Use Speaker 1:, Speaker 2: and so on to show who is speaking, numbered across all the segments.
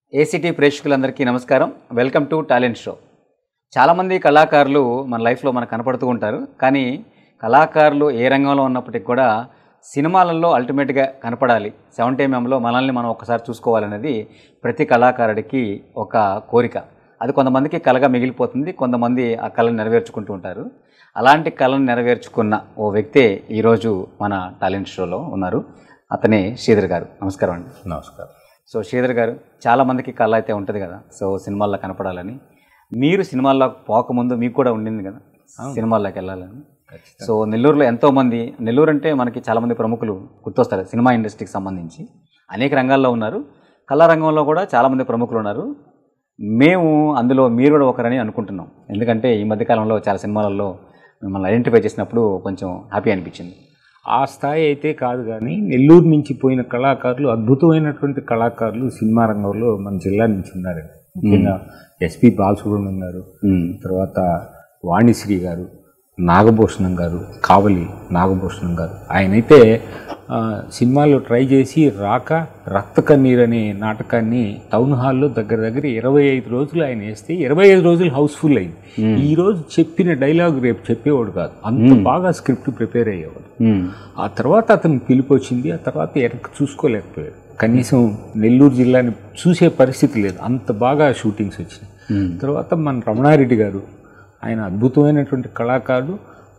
Speaker 1: ACT ప్రేక్షకులందరికీ నమస్కారం welcome to talent show చాలామంది కళాకారులు మన లైఫ్లో మనకు కనపడుతూ ఉంటారు కానీ కళాకారులు ఏ రంగంలో ఉన్నప్పటికీ కూడా సినిమాలలో అల్టిమేట్గా కనపడాలి సెవెంటీ ఎంఎంలో మనల్ని మనం ఒకసారి చూసుకోవాలనేది ప్రతి కళాకారుడికి ఒక కోరిక అది కొంతమందికి కళగా మిగిలిపోతుంది కొంతమంది ఆ కళను నెరవేర్చుకుంటూ ఉంటారు అలాంటి కళను నెరవేర్చుకున్న ఓ వ్యక్తే ఈరోజు మన టాలెంట్ షోలో ఉన్నారు అతనే శ్రీధర్ గారు నమస్కారం అండి
Speaker 2: నమస్కారం
Speaker 1: సో శ్రీధర్ గారు చాలా మందికి కళ అయితే ఉంటుంది కదా సో సినిమాల్లో కనపడాలని మీరు సినిమాల్లో పోకముందు మీకు కూడా ఉండింది కదా సినిమాల్లోకి వెళ్ళాలని సో నెల్లూరులో ఎంతో మంది నెల్లూరు అంటే మనకి చాలా మంది ప్రముఖులు గుర్తొస్తారు సినిమా ఇండస్ట్రీకి సంబంధించి అనేక రంగాల్లో ఉన్నారు కళా రంగంలో కూడా చాలా మంది ప్రముఖులు ఉన్నారు మేము అందులో మీరు కూడా ఒకరని అనుకుంటున్నాం ఎందుకంటే ఈ మధ్యకాలంలో చాలా సినిమాలలో మిమ్మల్ని ఐడెంటిఫై చేసినప్పుడు కొంచెం హ్యాపీ అనిపించింది
Speaker 2: ఆ స్థాయి అయితే కాదు కానీ నెల్లూరు నుంచి పోయిన కళాకారులు అద్భుతమైనటువంటి కళాకారులు సినిమా రంగంలో మన జిల్లా నుంచి ఉన్నారండి ముఖ్యంగా ఎస్పి బాలసుబ్రహ్మణ్యం గారు తర్వాత వాణిశ్రీ గారు నాగభూషణం గారు కావలి నాగభూషణం గారు ఆయనైతే ఆ, సినిమాల్లో ట్రై చేసి రాక రక్త కన్నీర్ అనే నాటకాన్ని టౌన్ హాల్లో దగ్గర దగ్గర ఇరవై ఐదు రోజులు ఆయన వేస్తే ఇరవై ఐదు రోజులు హౌస్ఫుల్ అయింది ఈ రోజు చెప్పిన డైలాగ్ రేపు చెప్పేవాడు కాదు అంత బాగా స్క్రిప్ట్ ప్రిపేర్ అయ్యేవాడు ఆ తర్వాత అతను పిలుపు వచ్చింది ఆ తర్వాత వెనక్కి చూసుకోలేకపోయాడు కనీసం నెల్లూరు జిల్లాని చూసే పరిస్థితి లేదు అంత బాగా షూటింగ్స్ వచ్చినాయి తర్వాత మన రమణారెడ్డి గారు ఆయన అద్భుతమైనటువంటి కళాకారుడు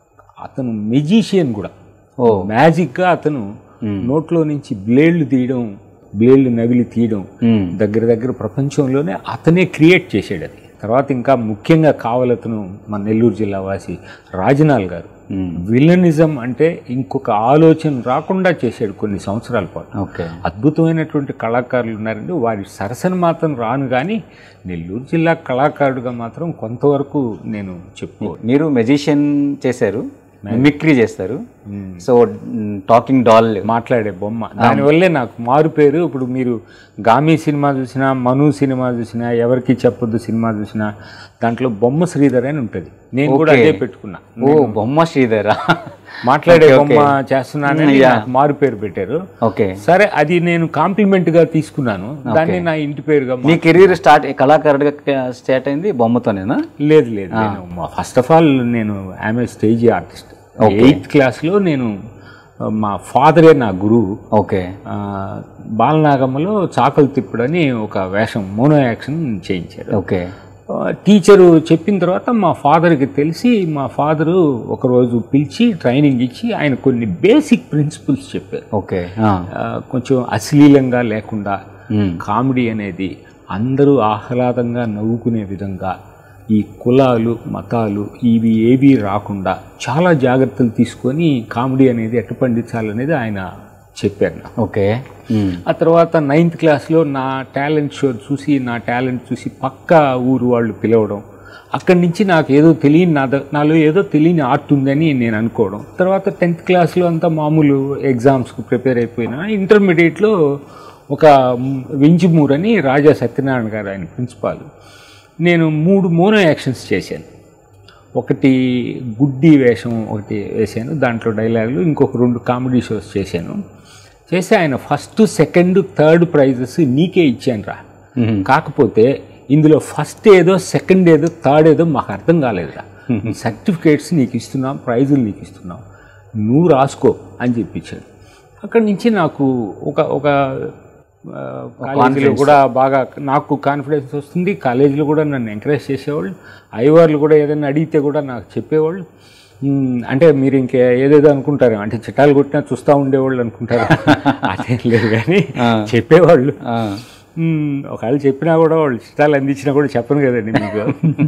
Speaker 2: అతను మెజీషియన్ కూడా ఓ మ్యాజిక్గా అతను నోట్లో నుంచి బ్లేడ్లు తీయడం బ్లేడ్లు నవిలి తీయడం దగ్గర దగ్గర ప్రపంచంలోనే అతనే క్రియేట్ చేసాడు అది తర్వాత ఇంకా ముఖ్యంగా కావలతను మన నెల్లూరు జిల్లా వాసి రాజనాల్ గారు విలనిజం అంటే ఇంకొక ఆలోచన రాకుండా చేశాడు కొన్ని సంవత్సరాల పాటు
Speaker 1: ఓకే
Speaker 2: అద్భుతమైనటువంటి కళాకారులు ఉన్నారండి వారి సరసన మాత్రం రాను కానీ నెల్లూరు జిల్లా కళాకారుడిగా మాత్రం కొంతవరకు నేను చెప్పుకో
Speaker 1: మీరు మెజిషియన్ చేశారు మిమిక్రీ చేస్తారు సో టాకింగ్ డాల్
Speaker 2: మాట్లాడే బొమ్మ దానివల్లే నాకు మారు పేరు ఇప్పుడు మీరు గామి సినిమా చూసినా మను సినిమా చూసినా ఎవరికి చెప్పొద్దు సినిమా చూసినా దాంట్లో బొమ్మ శ్రీధర్ అని ఉంటుంది నేను కూడా అదే పెట్టుకున్నా
Speaker 1: ఓ బొమ్మ శ్రీధరా
Speaker 2: మాట్లాడే బొమ్మ చేస్తున్నానని నాకు మారు పేరు పెట్టారు
Speaker 1: ఓకే
Speaker 2: సరే అది నేను కాంప్లిమెంట్ గా తీసుకున్నాను దాన్ని నా ఇంటి పేరుగా మా-
Speaker 1: మీ కెరీర్ స్టార్ట్ కళాకారుడిగా స్టార్ట్ అయింది బొమ్మతోనేనా
Speaker 2: లేదు లేదు నేను ఫస్ట్ ఆఫ్ ఆల్ నేను ఆమె స్టేజ్ ఆర్టిస్ట్ ఎయిత్ క్లాస్లో నేను ఆ, మా ఫాదరే నా గురువు
Speaker 1: ఓకే
Speaker 2: ఆ, బాలనాగమ్మలో చాకలు తిప్పుడని ఒక వేషం మోనో యాక్షన్ చేయించారు
Speaker 1: ఓకే
Speaker 2: ఆ, టీచరు చెప్పిన తర్వాత మా ఫాదర్కి తెలిసి మా ఫాదరు ఒకరోజు పిలిచి ట్రైనింగ్ ఇచ్చి ఆయన కొన్ని బేసిక్ ప్రిన్సిపల్స్ చెప్పారు
Speaker 1: ఓకే
Speaker 2: ఆ, కొంచెం అశ్లీలంగా లేకుండా కామెడీ అనేది అందరూ ఆహ్లాదంగా నవ్వుకునే విధంగా ఈ కులాలు మతాలు ఇవి ఏవి రాకుండా చాలా జాగ్రత్తలు తీసుకొని కామెడీ అనేది ఎట్ట పండించాలనేది ఆయన చెప్పారు నాకు
Speaker 1: ఓకే
Speaker 2: ఆ తర్వాత నైన్త్ క్లాస్లో నా టాలెంట్ షో చూసి నా టాలెంట్ చూసి పక్క ఊరు వాళ్ళు పిలవడం అక్కడి నుంచి నాకు ఏదో తెలియని నా ద- నాలో ఏదో తెలియని ఆర్ట్ ఉందని నేను అనుకోవడం తర్వాత టెన్త్ క్లాస్లో అంతా మామూలు ఎగ్జామ్స్కి ప్రిపేర్ అయిపోయినా ఇంటర్మీడియట్లో ఒక వింజమూర్ అని రాజా సత్యనారాయణ గారు ఆయన ప్రిన్సిపాల్ నేను మూడు మోనో యాక్షన్స్ చేశాను ఒకటి గుడ్డి వేషం ఒకటి వేశాను దాంట్లో డైలాగులు ఇంకొక రెండు కామెడీ షోస్ చేశాను చేసి ఆయన ఫస్ట్ సెకండ్ థర్డ్ ప్రైజెస్ నీకే ఇచ్చాను రా కాకపోతే ఇందులో ఫస్ట్ ఏదో సెకండ్ ఏదో థర్డ్ ఏదో మాకు అర్థం కాలేదురా సర్టిఫికేట్స్ నీకు ఇస్తున్నాం ప్రైజులు నీకు ఇస్తున్నాం నువ్వు రాసుకో అని చెప్పించాడు అక్కడి నుంచి నాకు ఒక ఒక ఆ, కాలేజీలో కూడా బాగా నాకు కాన్ఫిడెన్స్ వస్తుంది కాలేజీలో కూడా నన్ను ఎంకరేజ్ చేసేవాళ్ళు అయ్యవార్లు కూడా ఏదైనా అడిగితే కూడా నాకు చెప్పేవాళ్ళు మ్, అంటే మీరు ఇంకే ఏదేదో అనుకుంటారు అంటే చిట్టాలు కొట్టినా చూస్తూ ఉండేవాళ్ళు అనుకుంటారు అదేం లేదు కానీ చెప్పేవాళ్ళు మ్, ఒకవేళ చెప్పినా కూడా వాళ్ళు చిట్టాలు అందించినా కూడా చెప్పను కదండి మీకు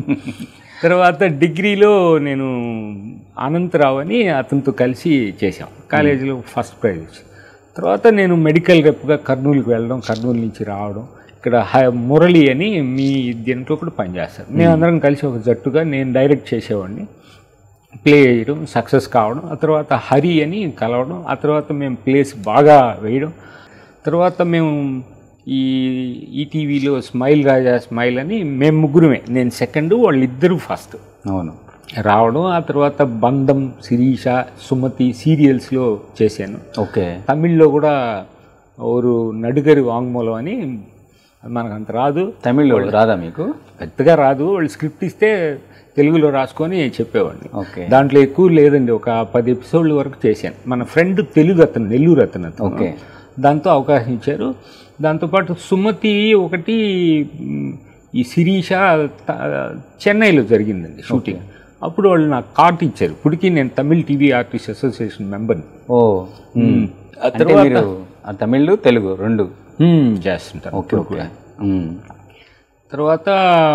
Speaker 2: తర్వాత డిగ్రీలో నేను అనంతరావు అని అతనితో కలిసి చేశాం కాలేజీలో ఫస్ట్ ప్రైజ్ వచ్చింది తర్వాత నేను మెడికల్ రెప్గా కర్నూలుకి వెళ్ళడం కర్నూలు నుంచి రావడం ఇక్కడ హ- మురళి అని మీ దీంట్లో కూడా పనిచేస్తారు మేమందరం కలిసి ఒక జట్టుగా నేను డైరెక్ట్ చేసేవాడిని ప్లే చేయడం సక్సెస్ కావడం ఆ తర్వాత హరి అని కలవడం ఆ తర్వాత మేము ప్లేస్ బాగా వేయడం తర్వాత మేము ఈ ఈటీవీలో స్మైల్ రాజా స్మైల్ అని మేము ముగ్గురమే నేను సెకండ్ వాళ్ళిద్దరూ ఫస్ట్
Speaker 1: అవును
Speaker 2: రావడం ఆ తర్వాత బంధం శిరీష సుమతి సీరియల్స్లో చేశాను
Speaker 1: ఓకే
Speaker 2: తమిళ్లో కూడా ఓరు నడుగరి వాంగ్మూలం అని మనకు అంత రాదు
Speaker 1: తమిళ్ రాదా మీకు
Speaker 2: పెద్దగా రాదు వాళ్ళు స్క్రిప్ట్ ఇస్తే తెలుగులో రాసుకొని చెప్పేవాడిని
Speaker 1: ఓకే
Speaker 2: దాంట్లో ఎక్కువ లేదండి ఒక పది ఎపిసోడ్ల వరకు చేశాను మన ఫ్రెండ్ తెలుగు అతను నెల్లూరు అతను అతను
Speaker 1: ఓకే.
Speaker 2: దాంతో అవకాశం ఇచ్చారు దాంతోపాటు సుమతి ఒకటి మ్, ఈ శిరీష త- చెన్నైలో జరిగిందండి షూటింగ్ అప్పుడు వాళ్ళు నాకు కార్డు ఇచ్చారు ఇప్పటికీ నేను తమిళ్ టీవీ ఆర్టిస్ట్ అసోసియేషన్ మెంబర్ని
Speaker 1: ఓ మ్మ్. అంటే మీరు ఆ తమిళ్ తెలుగు రెండు
Speaker 2: చేస్తుంటాను
Speaker 1: ఓకే ఓకే మ్మ్.
Speaker 2: తర్వాత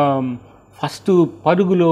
Speaker 2: ఫస్ట్ పరుగులో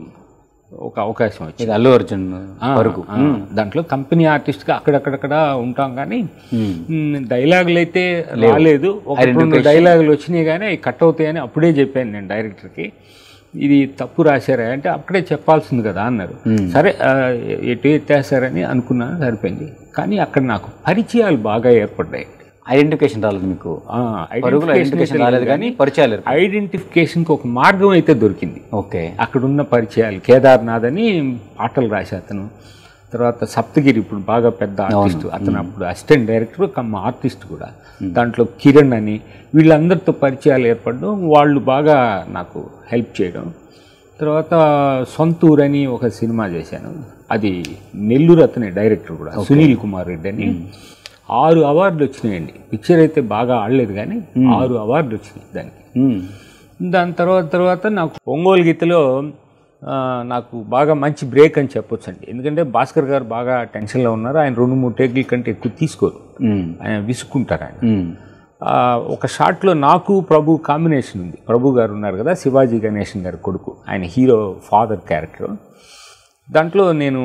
Speaker 2: ఒక అవకాశం వచ్చింది
Speaker 1: ఇది అల్లు అర్జున్ వరకు
Speaker 2: ఆ, దాంట్లో కంపెనీ ఆర్టిస్ట్గా అక్కడక్కడక్కడ ఉంటాం కానీ
Speaker 1: మ్మ్.
Speaker 2: మ్, డైలాగులు అయితే రాలేదు ఒక రెండు డైలాగులు వచ్చినాయి కానీ అవి కట్ అవుతాయని అప్పుడే చెప్పాను నేను డైరెక్టర్కి ఇది తప్పు రాశారా అంటే అక్కడే చెప్పాల్సింది కదా అన్నారు సరే ఆ, ఎటు ఎత్తేసారని అనుకున్నాను సరిపోయింది కానీ అక్కడ నాకు పరిచయాలు బాగా ఏర్పడ్డాయి
Speaker 1: ఐడెంటిఫికేషన్ రాలేదు మీకు
Speaker 2: ఆ,
Speaker 1: పరుగులో ఐడెంటిఫికేషన్ రాలేదు కానీ పరిచయాలు ఏర్పడ్డాయి.
Speaker 2: ఐడెంటిఫికేషన్కి ఒక మార్గం అయితే దొరికింది
Speaker 1: ఓకే
Speaker 2: అక్కడున్న పరిచయాలు కేదార్నాథ్ అని పాటలు రాసే అతను తర్వాత సప్తగిరి ఇప్పుడు బాగా పెద్ద ఆర్టిస్ట్ అతను అప్పుడు అసిస్టెంట్ డైరెక్టర్ కమ్మ ఆర్టిస్ట్ కూడా దాంట్లో కిరణ్ అని వీళ్ళందరితో పరిచయాలు ఏర్పడడం వాళ్ళు బాగా నాకు హెల్ప్ చేయడం తర్వాత సొంతూర్ అని ఒక సినిమా చేశాను అది నెల్లూరు అతనే డైరెక్టర్ కూడా సునీల్ కుమార్ రెడ్డి అని ఆరు అవార్డులు వచ్చినాయండి పిక్చర్ అయితే బాగా ఆడలేదు కానీ ఆరు అవార్డులు వచ్చినాయి దానికి
Speaker 1: మ్మ్.
Speaker 2: దాని తర్వాత తర్వాత నాకు ఒంగోలు గీతలో ఆ, నాకు బాగా మంచి బ్రేక్ అని చెప్పొచ్చు అండి ఎందుకంటే భాస్కర్ గారు బాగా టెన్షన్లో ఉన్నారు ఆయన రెండు మూడు టేకుల కంటే ఎక్కువ తీసుకోరు
Speaker 1: మ్మ్.
Speaker 2: ఆయన విసుక్కుంటారు ఆయన
Speaker 1: మ్మ్.
Speaker 2: ఆ, ఒక షాట్లో నాకు ప్రభు కాంబినేషన్ ఉంది ప్రభు గారు ఉన్నారు కదా శివాజీ గణేషన్ గారి కొడుకు ఆయన హీరో ఫాదర్ క్యారెక్టర్ దాంట్లో నేను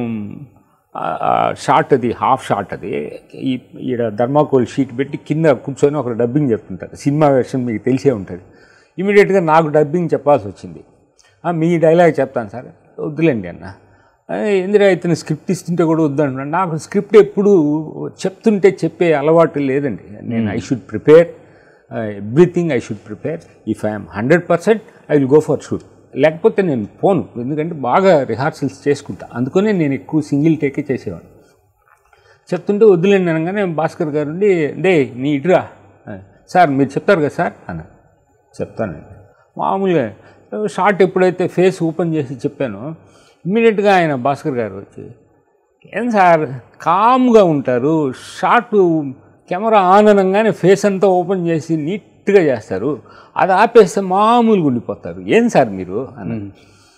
Speaker 2: ఆ- ఆ షార్ట్ అది హాఫ్ షార్ట్ అది ఈ ఈడ ధర్మాకోల్ షీట్ పెట్టి కింద కూర్చొని ఒక డబ్బింగ్ చెప్తుంటారు సినిమా వెర్షన్ మీకు తెలిసే ఉంటుంది ఇమీడియట్గా నాకు డబ్బింగ్ చెప్పాల్సి వచ్చింది "ఆ, మీ డైలాగ్ చెప్తాను సార్ వద్దులేండి అన్న "ఆ, ఎందుకంటే ఇతను స్క్రిప్ట్ ఇస్తుంటే కూడా వద్దంటున్నాను నాకు స్క్రిప్ట్ ఎప్పుడు చెప్తుంటే చెప్పే అలవాటు లేదండి నేను I should prepare everything I should prepare if I'm hundred percent I will go for shoot లేకపోతే నేను పోను ఎందుకంటే బాగా రిహార్సల్స్ చేసుకుంటా అందుకనే నేను ఎక్కువ సింగిల్ టేకే చేసేవాడు చెప్తుంటే వద్దులేండి అనగానే భాస్కర్ గారు ఉండి డే నీ ఇటురా సార్ మీరు చెప్తారు కదా సార్ అన్న చెప్తానండి మామూలుగా షార్ట్ ఎప్పుడైతే ఫేస్ ఓపెన్ చేసి చెప్పానో ఇమ్మీడియట్గా ఆయన భాస్కర్ గారు వచ్చి ఏం సార్ కామ్గా ఉంటారు షార్ట్ కెమెరా ఆన్ అనగానే ఫేస్ అంతా ఓపెన్ చేసి నీట్గా చేస్తారు అది ఆపేస్తే మామూలుగా ఉండిపోతారు ఏం సార్ మీరు అన్నాను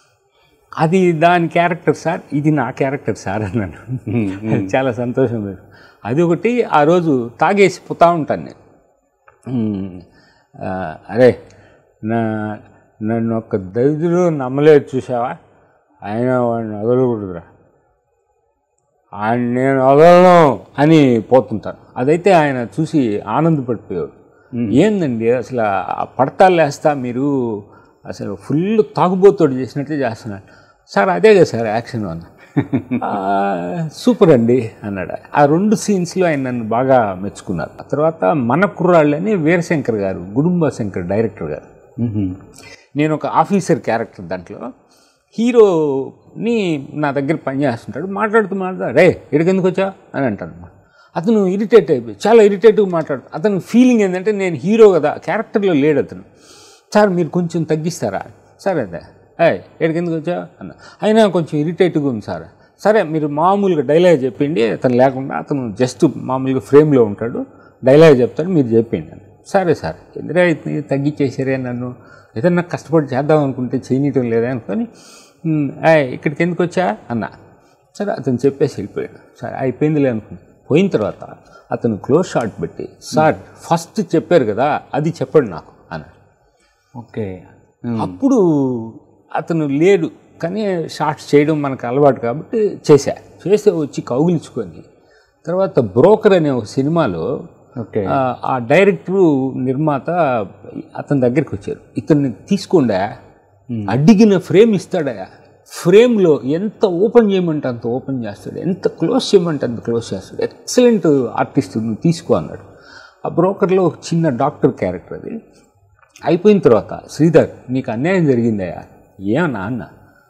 Speaker 2: అది దాని క్యారెక్టర్ సార్ ఇది నా క్యారెక్టర్ సార్ అన్నాను చాలా సంతోషం లేదు అది ఒకటి ఆ రోజు తాగేసి పోతా ఉంటాను నేను "ఉమ్, ఆ, అరే నా నన్ను ఒక దరిద్రుడు నమ్మలేదు చూసావా ఆయన వాడిని వదలకూడదురా ఆయన నేను వదలను అని పోతుంటాను అదైతే ఆయన చూసి ఆనందపడిపోయాడు ఏందండి అసలు ఆ పడతాలు వేస్తా మీరు అసలు ఫుల్ తాగుబోతోడు చేసినట్లే చేస్తున్నాడు సార్ అదే కదా సార్ యాక్షన్ అన్న "ఆ, సూపర్ అండి అన్నాడు ఆ రెండు సీన్స్లో ఆయన నన్ను బాగా మెచ్చుకున్నారు ఆ తర్వాత మన కుర్రాళ్ళని వీరశంకర్ గారు గుడుంబ శంకర్ డైరెక్టర్ గారు
Speaker 1: మ్మ్.
Speaker 2: నేను ఒక ఆఫీసర్ క్యారెక్టర్ దాంట్లో హీరోని నా దగ్గర పనిచేస్తుంటాడు మాట్లాడుతూ మాట్లాడుతూ రే ఇక్కడికి ఎందుకు వచ్చా అని అంటాను అతను ఇరిటేట్ అయిపోయి చాలా ఇరిటేటివ్గా మాట్లాడు అతను ఫీలింగ్ ఏంటంటే నేను హీరో కదా క్యారెక్టర్లో లేడు అతను సార్ మీరు కొంచెం తగ్గిస్తారా సరే అదే ఏ ఇక్కడికి ఎందుకు వచ్చా అన్న అయినా కొంచెం ఇరిటేటివ్గా ఉంది సార్ సరే మీరు మామూలుగా డైలాగ్ చెప్పిండి అతను లేకుండా అతను జస్ట్ మామూలుగా ఫ్రేమ్లో ఉంటాడు డైలాగ్ చెప్తాడు మీరు చెప్పిండి అని సరే సార్ ఎందుకంటే ఇది తగ్గించేసారే నన్ను ఏదన్నా కష్టపడి చేద్దాం అనుకుంటే చేయనీయటం లేదా అనుకొని "ఉమ్, ఏయ్, ఇక్కడికి ఎందుకు వచ్చా అన్న సరే అతను చెప్పేసి వెళ్ళిపోయాడు సరే అయిపోయిందిలే అనుకుని పోయిన తర్వాత అతను క్లోజ్ షాట్ పెట్టి సార్ ఫస్ట్ చెప్పారు కదా అది చెప్పండి నాకు అన్నాడు
Speaker 1: ఓకే
Speaker 2: అప్పుడు అతను లేడు కానీ షార్ట్స్ చేయడం మనకు అలవాటు కాబట్టి చేశా చేస్తే వచ్చి కౌగిలించుకొని తర్వాత బ్రోకర్ అనే ఒక సినిమాలో
Speaker 1: ఓకే
Speaker 2: ఆ, ఆ డైరెక్టరు నిర్మాత అతని దగ్గరికి వచ్చారు ఇతన్ని తీసుకోండా అడిగిన ఫ్రేమ్ ఇస్తాడా ఫ్రేమ్లో ఎంత ఓపెన్ చేయమంటే అంత ఓపెన్ చేస్తాడు ఎంత క్లోజ్ చేయమంటే అంత క్లోజ్ చేస్తాడు ఎక్సలెంట్ ఆర్టిస్ట్ నువ్వు తీసుకో అన్నాడు ఆ బ్రోకర్లో ఒక చిన్న డాక్టర్ క్యారెక్టర్ అది అయిపోయిన తర్వాత శ్రీధర్ నీకు అన్యాయం జరిగిందయ్యా ఏమన్నా అన్న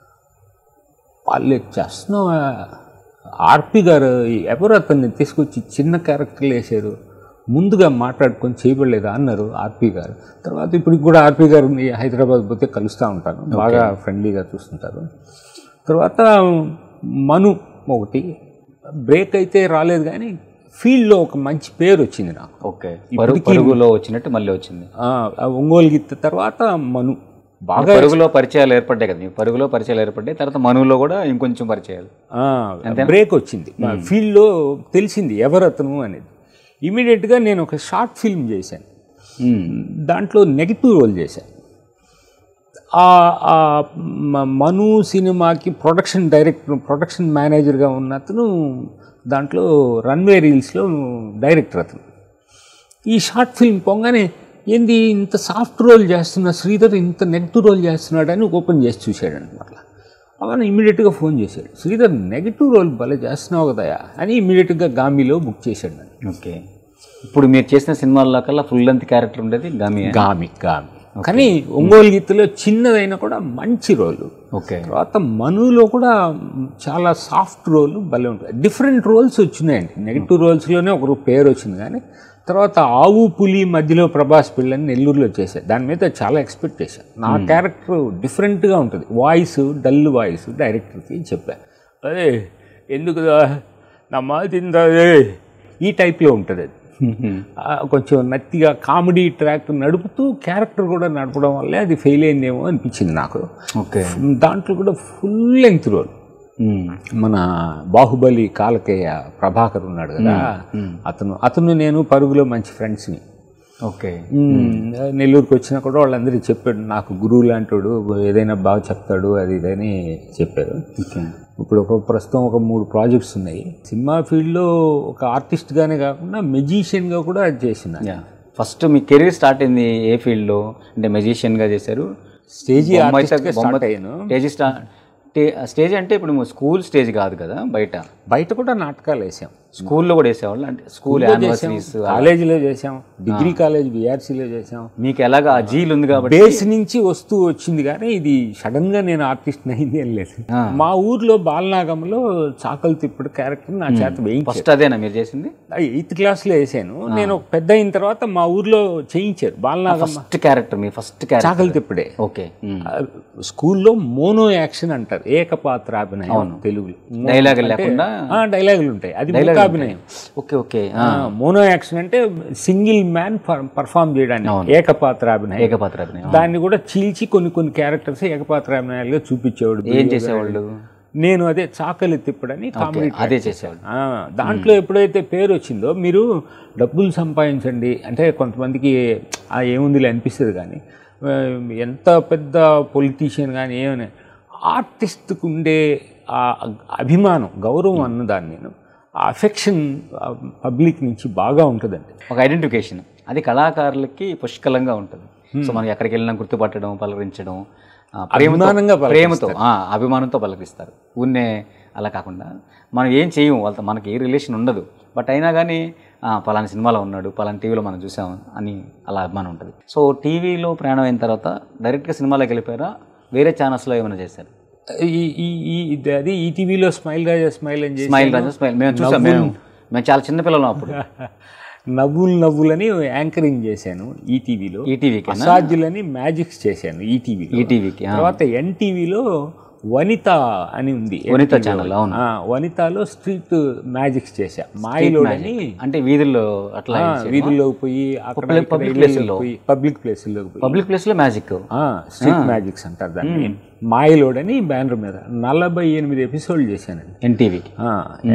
Speaker 2: వాళ్ళు చేస్తున్నావా ఆర్పి గారు ఎవరు అతన్ని తీసుకొచ్చి చిన్న క్యారెక్టర్లు వేసారు ముందుగా మాట్లాడుకొని చేయబడలేదా అన్నారు ఆర్పి గారు తర్వాత ఇప్పటికి కూడా ఆర్పి గారు హైదరాబాద్ పోతే కలుస్తూ ఉంటాను బాగా ఫ్రెండ్లీగా చూస్తుంటారు తర్వాత మను ఒకటి బ్రేక్ అయితే రాలేదు కానీ ఫీల్డ్లో ఒక మంచి పేరు వచ్చింది నాకు
Speaker 1: ఓకే పరుగు పరుగులో వచ్చినట్టు మళ్ళీ వచ్చింది
Speaker 2: ఆ, ఆ ఒంగోలు గీత తర్వాత మను బాగా
Speaker 1: పరుగులో పరిచయాలు ఏర్పడ్డాయి కదా మీకు పరుగులో పరిచయాలు ఏర్పడ్డాయి తర్వాత మనువులో కూడా ఇంకొంచెం పరిచయాలు
Speaker 2: బ్రేక్ వచ్చింది ఫీల్డ్లో తెలిసింది ఎవరు అతను అనేది ఇమీడియట్గా నేను ఒక షార్ట్ ఫిల్మ్ చేశాను
Speaker 1: మ్మ్.
Speaker 2: దాంట్లో నెగిటివ్ రోల్ చేశాను ఆ ఆ మ- మను సినిమాకి ప్రొడక్షన్ డైరెక్టర్ ప్రొడక్షన్ మేనేజర్గా ఉన్న అతను దాంట్లో రన్వే రీల్స్లో డైరెక్టర్ అతను ఈ షార్ట్ ఫిల్మ్ పొంగానే ఏంది ఇంత సాఫ్ట్ రోల్ చేస్తున్న శ్రీధర్ ఇంత నెగిటివ్ రోల్ చేస్తున్నాడు అని ఓపెన్ చేసి చూశాడు అనమాట అవన్నీ ఇమీడియట్గా ఫోన్ చేశాడు శ్రీధర్ నెగిటివ్ రోల్ భలే చేస్తున్నావు కదయా అని ఇమీడియట్గా గామిలో బుక్ చేశాడు నన్ను
Speaker 1: ఓకే ఇప్పుడు మీరు చేసిన సినిమాల్లో కల్లా ఫుల్ లెంత్ క్యారెక్టర్ ఉండేది గామి
Speaker 2: గామి గామి కానీ ఒంగోలు గీతలో చిన్నదైనా కూడా మంచి రోలు
Speaker 1: ఓకే
Speaker 2: తర్వాత మనులో కూడా చాలా సాఫ్ట్ రోల్ భలే ఉంటుంది డిఫరెంట్ రోల్స్ వచ్చినాయండి నెగిటివ్ రోల్స్లోనే ఒక పేరు వచ్చింది కానీ తర్వాత ఆవు పులి మధ్యలో ప్రభాస్ పిల్లని నెల్లూరులో చేశాను దాని మీద చాలా ఎక్స్పెక్ట్ చేశాను నా క్యారెక్టర్ డిఫరెంట్గా ఉంటుంది వాయిస్ డల్ వాయిస్ డైరెక్టర్కి చెప్పాను అదే ఎందుకు నా మాట తిందా ఈ టైప్లో ఉంటుంది అది ఆ, కొంచెం నత్తిగా కామెడీ ట్రాక్ నడుపుతూ క్యారెక్టర్ కూడా నడపడం వల్లే అది ఫెయిల్ అయిందేమో అనిపించింది నాకు
Speaker 1: ఓకే
Speaker 2: దాంట్లో కూడా ఫుల్ లెంగ్త్ రోల్
Speaker 1: మ్మ్.
Speaker 2: మన బాహుబలి కాలకేయ ప్రభాకర్ ఉన్నాడు కదా అతను అతను నేను పరుగులో మంచి ఫ్రెండ్స్ని
Speaker 1: ఓకే
Speaker 2: నెల్లూరుకి వచ్చినా కూడా వాళ్ళందరికీ చెప్పాడు నాకు గురువు లాంటివాడు ఏదైనా బాగా చెప్తాడు అది ఇదని చెప్పారు
Speaker 1: ఓకే
Speaker 2: ఇప్పుడు ఒక ప్రస్తుతం ఒక మూడు ప్రాజెక్ట్స్ ఉన్నాయి సినిమా ఫీల్డ్లో ఒక ఆర్టిస్ట్గానే కాకుండా మెజీషియన్గా కూడా చేసిన
Speaker 1: యా ఫస్ట్ మీ కెరీర్ స్టార్ట్ అయింది ఏ ఫీల్డ్లో అంటే మెజిషియన్గా చేశారు
Speaker 2: స్టేజీ
Speaker 1: బొమ్మ అయితే-
Speaker 2: ఆర్టిస్ట్గా
Speaker 1: బొమ్మ-
Speaker 2: స్టార్ట్ అయ్యాను
Speaker 1: స్టేజ్ స్టా టే- స్టేజ్ అంటే ఇప్పుడు స్కూల్ స్టేజ్ కాదు కదా బయట
Speaker 2: బయట కూడా నాటకాలు వేసాం
Speaker 1: స్కూల్లో కూడా వేసేవాళ్ళు అంటే స్కూల్ యానివర్సరీస్
Speaker 2: కాలేజీలో చేసాం డిగ్రీ కాలేజ్ బీఆర్సీలో చేసాం
Speaker 1: మీకు ఎలాగా ఆ జీల్ ఉంది కాబట్టి
Speaker 2: బేస్ నుంచి వస్తూ వచ్చింది కానీ ఇది సడన్ గా నేను ఆర్టిస్ట్ అయింది ఏం లేదు
Speaker 1: ఆ.
Speaker 2: మా ఊర్లో బాలనాగంలో చాకలు తిప్పుడు క్యారెక్టర్ నా చేత వేయించారు
Speaker 1: ఫస్ట్ అదేనా మీరు చేసింది
Speaker 2: ఎయిత్ క్లాస్ లో వేసాను నేను ఒక పెద్ద అయిన తర్వాత మా ఊర్లో చేయించారు బాలనాగమ్మ
Speaker 1: ఫస్ట్ క్యారెక్టర్ మీ ఫస్ట్ క్యారెక్టర్
Speaker 2: చాకలు తిప్పుడే
Speaker 1: ఓకే మ్మ్.
Speaker 2: ఆ, స్కూల్లో మోనో యాక్షన్ అంటారు ఏకపాత్ర అభినయం తెలుగులో
Speaker 1: డైలాగ్ లేకుండా
Speaker 2: ఆ, డైలాగులు ఉంటాయి అది మూకాభినయం
Speaker 1: ఓకే ఓకే
Speaker 2: ఆ, మోనో యాక్షన్ అంటే సింగిల్ మ్యాన్ పర్ఫామ్ చేయడానికి ఏకపాత్ర అభినయం
Speaker 1: ఏకపాత్ర అభినయం
Speaker 2: దాన్ని కూడా చీల్చి కొన్ని కొన్ని క్యారెక్టర్స్ ఏకపాత్ర అభినయాలుగా చూపించేవాడు
Speaker 1: ఏం చేసేవాళ్ళు
Speaker 2: నేను అదే చాకలి తిప్పడని కామెడీ
Speaker 1: అదే చేసేవాళ్ళు
Speaker 2: ఆ, దాంట్లో ఎప్పుడైతే పేరు వచ్చిందో మీరు డబ్బులు సంపాదించండి అంటే కొంతమందికి ఆ ఏముందిలే అనిపిస్తుంది కానీ ఆ, ఎంత పెద్ద పొలిటీషియన్ కానీ ఏమని ఆర్టిస్ట్కు ఉండే ఆ అభిమానం గౌరవం అన్నదాన్ని నేను ఆ అఫెక్షన్ పబ్లిక్ నుంచి బాగా ఉంటుందండి
Speaker 1: ఒక ఐడెంటిఫికేషన్ అది కళాకారులకి పుష్కలంగా ఉంటుంది సో మనకి ఎక్కడికి వెళ్ళినా గుర్తుపట్టడం పలకరించడం ఆ, ప్రేమతో
Speaker 2: అభిమానంగా
Speaker 1: ప్రేమతో ఆ, అభిమానంతో పలకరిస్తారు ఊన్నే అలా కాకుండా మనం ఏం చేయము వాళ్ళతో మనకి ఏ రిలేషన్ ఉండదు బట్ అయినా కానీ ఆ, పలానా సినిమాలో ఉన్నాడు పలానా టీవీలో మనం చూసాం అని అలా అభిమానం ఉంటుంది సో టీవీలో ప్రయాణం అయిన తర్వాత డైరెక్ట్గా సినిమాలోకి వెళ్ళిపోయారా వేరే ఛానల్స్లో ఏమైనా చేశారు
Speaker 2: ఈ ఈ ఈ ఇది- అది ఈటీవీలో స్మైల్ రాజా స్మైల్ అని చేసి
Speaker 1: స్మైల్ రాజా స్మైల్ మేము చూసాం మేము మేము చాలా చిన్న పిల్లలం అప్పుడు
Speaker 2: నవ్వులు నవ్వులని యాంకరింగ్ చేశాను ఈటీవీలో
Speaker 1: ఈటీవీకి
Speaker 2: అసాధ్యులని మ్యాజిక్స్ చేశాను ఈటీవీలో
Speaker 1: ఈటీవీకి
Speaker 2: తర్వాత ఎన్టీవీలో వనిత అని ఉంది
Speaker 1: వనిత ఛానల్ అవును
Speaker 2: ఆ, వనితలో స్ట్రీట్ మ్యాజిక్స్ చేశా మాయిలోడని
Speaker 1: అంటే వీధుల్లో అట్లా
Speaker 2: ఆ, వీధుల్లోకి పోయి అక్కడ
Speaker 1: Public-
Speaker 2: ఇక్కడ
Speaker 1: public
Speaker 2: ఇళ్ళల్లోకి
Speaker 1: places లో.
Speaker 2: పోయి పబ్లిక్ ప్లేసుల్లోకి పోయి
Speaker 1: పబ్లిక్ ప్లేస్లో మ్యాజిక్
Speaker 2: ఆ, స్ట్రీట్ మ్యాజిక్స్ అంటారు దాన్ని మాయలోడని బ్యానర్ మీద నలభై ఎనిమిది ఎపిసోడ్లు చేశానండి
Speaker 1: ఎన్టీవీకి
Speaker 2: ఆ,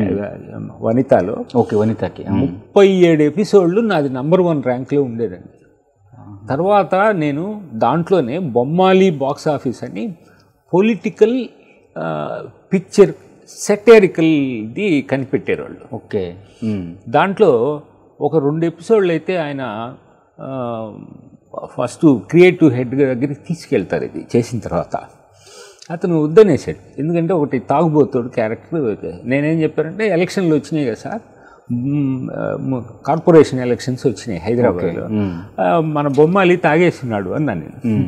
Speaker 2: వనితలో
Speaker 1: ఓకే వనితకి ఆ.
Speaker 2: ముప్పై ఏడు ఎపిసోడ్లు నాది నంబర్ వన్ ర్యాంక్లో ఉండేదండి తర్వాత నేను దాంట్లోనే బొమ్మాలి బాక్స్ ఆఫీస్ అని పొలిటికల్ పిక్చర్ సెటరికల్ది కనిపెట్టారు వాళ్ళు
Speaker 1: ఓకే ఉమ్.
Speaker 2: దాంట్లో ఒక రెండు ఎపిసోడ్లు అయితే ఆయన ఫస్ట్ క్రియేటివ్ హెడ్ దగ్గరికి తీసుకెళ్తారు ఇది చేసిన తర్వాత అతను వద్దనేసాడు ఎందుకంటే ఒకటి తాగుబోతాడు క్యారెక్టర్ నేనేం చెప్పారంటే ఎలక్షన్లు వచ్చినాయి కదా సార్ మ్మ్, ఆ, మ- కార్పొరేషన్ ఎలక్షన్స్ వచ్చినాయి హైదరాబాద్లో
Speaker 1: ఉమ్.
Speaker 2: ఆ, మన బొమ్మాలి తాగేస్తున్నాడు అన్నాను నేను
Speaker 1: ఉమ్.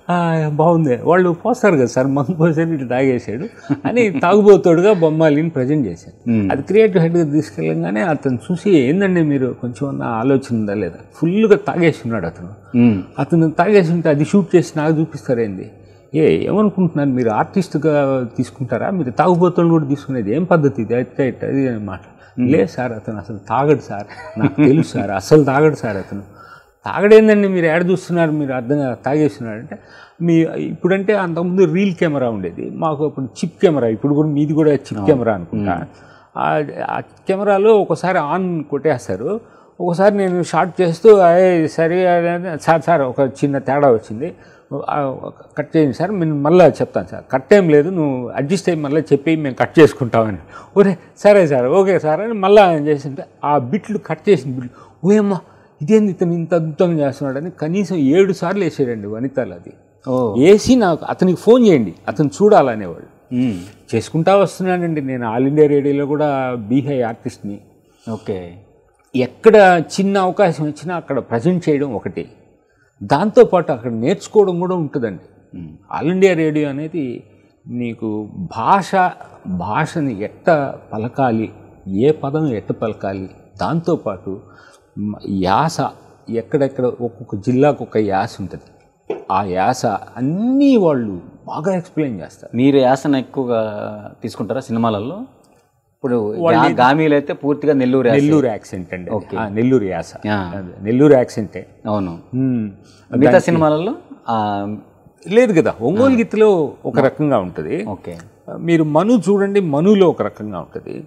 Speaker 2: "ఆ, బాగుంది వాళ్ళు పోస్తారు కదా సార్ మందు పోసారు ఇటు తాగేసాడు అని తాగుబోతాడుగా బొమ్మాలిని ప్రజెంట్ చేశాను అది క్రియేటివ్ హెడ్గా తీసుకెళ్ళంగానే అతను చూసి ఏందండి మీరు కొంచెం అన్న ఆలోచన ఉందా లేదా ఫుల్గా తాగేసి ఉన్నాడు అతను
Speaker 1: మ్మ్.
Speaker 2: అతను తాగేసి ఉంటే అది షూట్ చేసి నాకు చూపిస్తారేంది ఏ ఏమనుకుంటున్నారు మీరు ఆర్టిస్ట్గా తీసుకుంటారా మీరు తాగుబోతులను కూడా తీసుకునేది ఏం పద్ధతి ఇది అయితే ఇట్ట అది అనమాట లేదు సార్ అతను అసలు తాగడు సార్ నాకు తెలుసు సార్ అసలు తాగడు సార్ అతను తాగడేందండి మీరు ఏడ చూస్తున్నారు మీరు అర్థం కాదు, తాగేస్తున్నారు అంటే మీ ఇప్పుడంటే అంతకుముందు రీల్ కెమెరా ఉండేది మాకు అప్పుడు చిప్ కెమెరా ఇప్పుడు కూడా మీది కూడా చిప్ కెమెరా అనుకుంటా ఆ ఆ కెమెరాలో ఒకసారి ఆన్ కొట్టేస్తారు ఒకసారి నేను షార్ట్ చేస్తూ "అయ్ సరే అని, సార్ సార్ ఒక చిన్న తేడా వచ్చింది ఆ, కట్ చేయండి సార్ నేను మళ్ళీ చెప్తాను సార్ కట్ ఏం లేదు నువ్వు అడ్జస్ట్ అయ్యి మళ్ళీ చెప్పి మేము కట్ చేసుకుంటామని ఒరే సరే సార్ ఓకే సార్ అని మళ్ళీ ఆయన చేసింటే ఆ బిట్లు కట్ చేసిన బిట్లు ఓయమ్మా ఇదేంది ఇతను ఇంత అద్భుతంగా చేస్తున్నాడని కనీసం ఏడు సార్లు వేసాడండి వనితాలు అది
Speaker 1: ఓ
Speaker 2: వేసి నాకు అతనికి ఫోన్ చేయండి అతను చూడాలనేవాడు
Speaker 1: మ్మ్.
Speaker 2: చేసుకుంటా వస్తున్నానండి నేను ఆల్ ఇండియా రేడియోలో కూడా బీహై ఆర్టిస్ట్ని
Speaker 1: ఓకే
Speaker 2: ఎక్కడ చిన్న అవకాశం వచ్చినా అక్కడ ప్రజెంట్ చేయడం ఒకటి దాంతోపాటు అక్కడ నేర్చుకోవడం కూడా ఉంటుందండి ఆల్ ఇండియా రేడియో అనేది నీకు భాష భాషని ఎట్ట పలకాలి ఏ పదం ఎట్ట పలకాలి దాంతోపాటు మ- యాస ఎక్కడెక్కడ ఒక్కొక్క జిల్లాకు ఒక యాస ఉంటుంది ఆ యాస అన్నీ వాళ్ళు బాగా ఎక్స్ప్లెయిన్ చేస్తారు
Speaker 1: మీరు యాసన ఎక్కువగా తీసుకుంటారా సినిమాలలో ఇప్పుడు గా- గామీలు అయితే పూర్తిగా నెల్లూరు యాస.
Speaker 2: నెల్లూరు యాక్సెంట్ అండి ఆ, నెల్లూరు యాస
Speaker 1: ఆ.
Speaker 2: అదే, నెల్లూరు యాక్సెంటే
Speaker 1: అవును
Speaker 2: మ్మ్.
Speaker 1: మిగతా సినిమాలలో ఆ,
Speaker 2: లేదు కదా ఒంగోలు గీతలో ఒక రకంగా ఉంటుంది
Speaker 1: ఓకే
Speaker 2: మీరు మను చూడండి మనులో ఒక రకంగా ఉంటుంది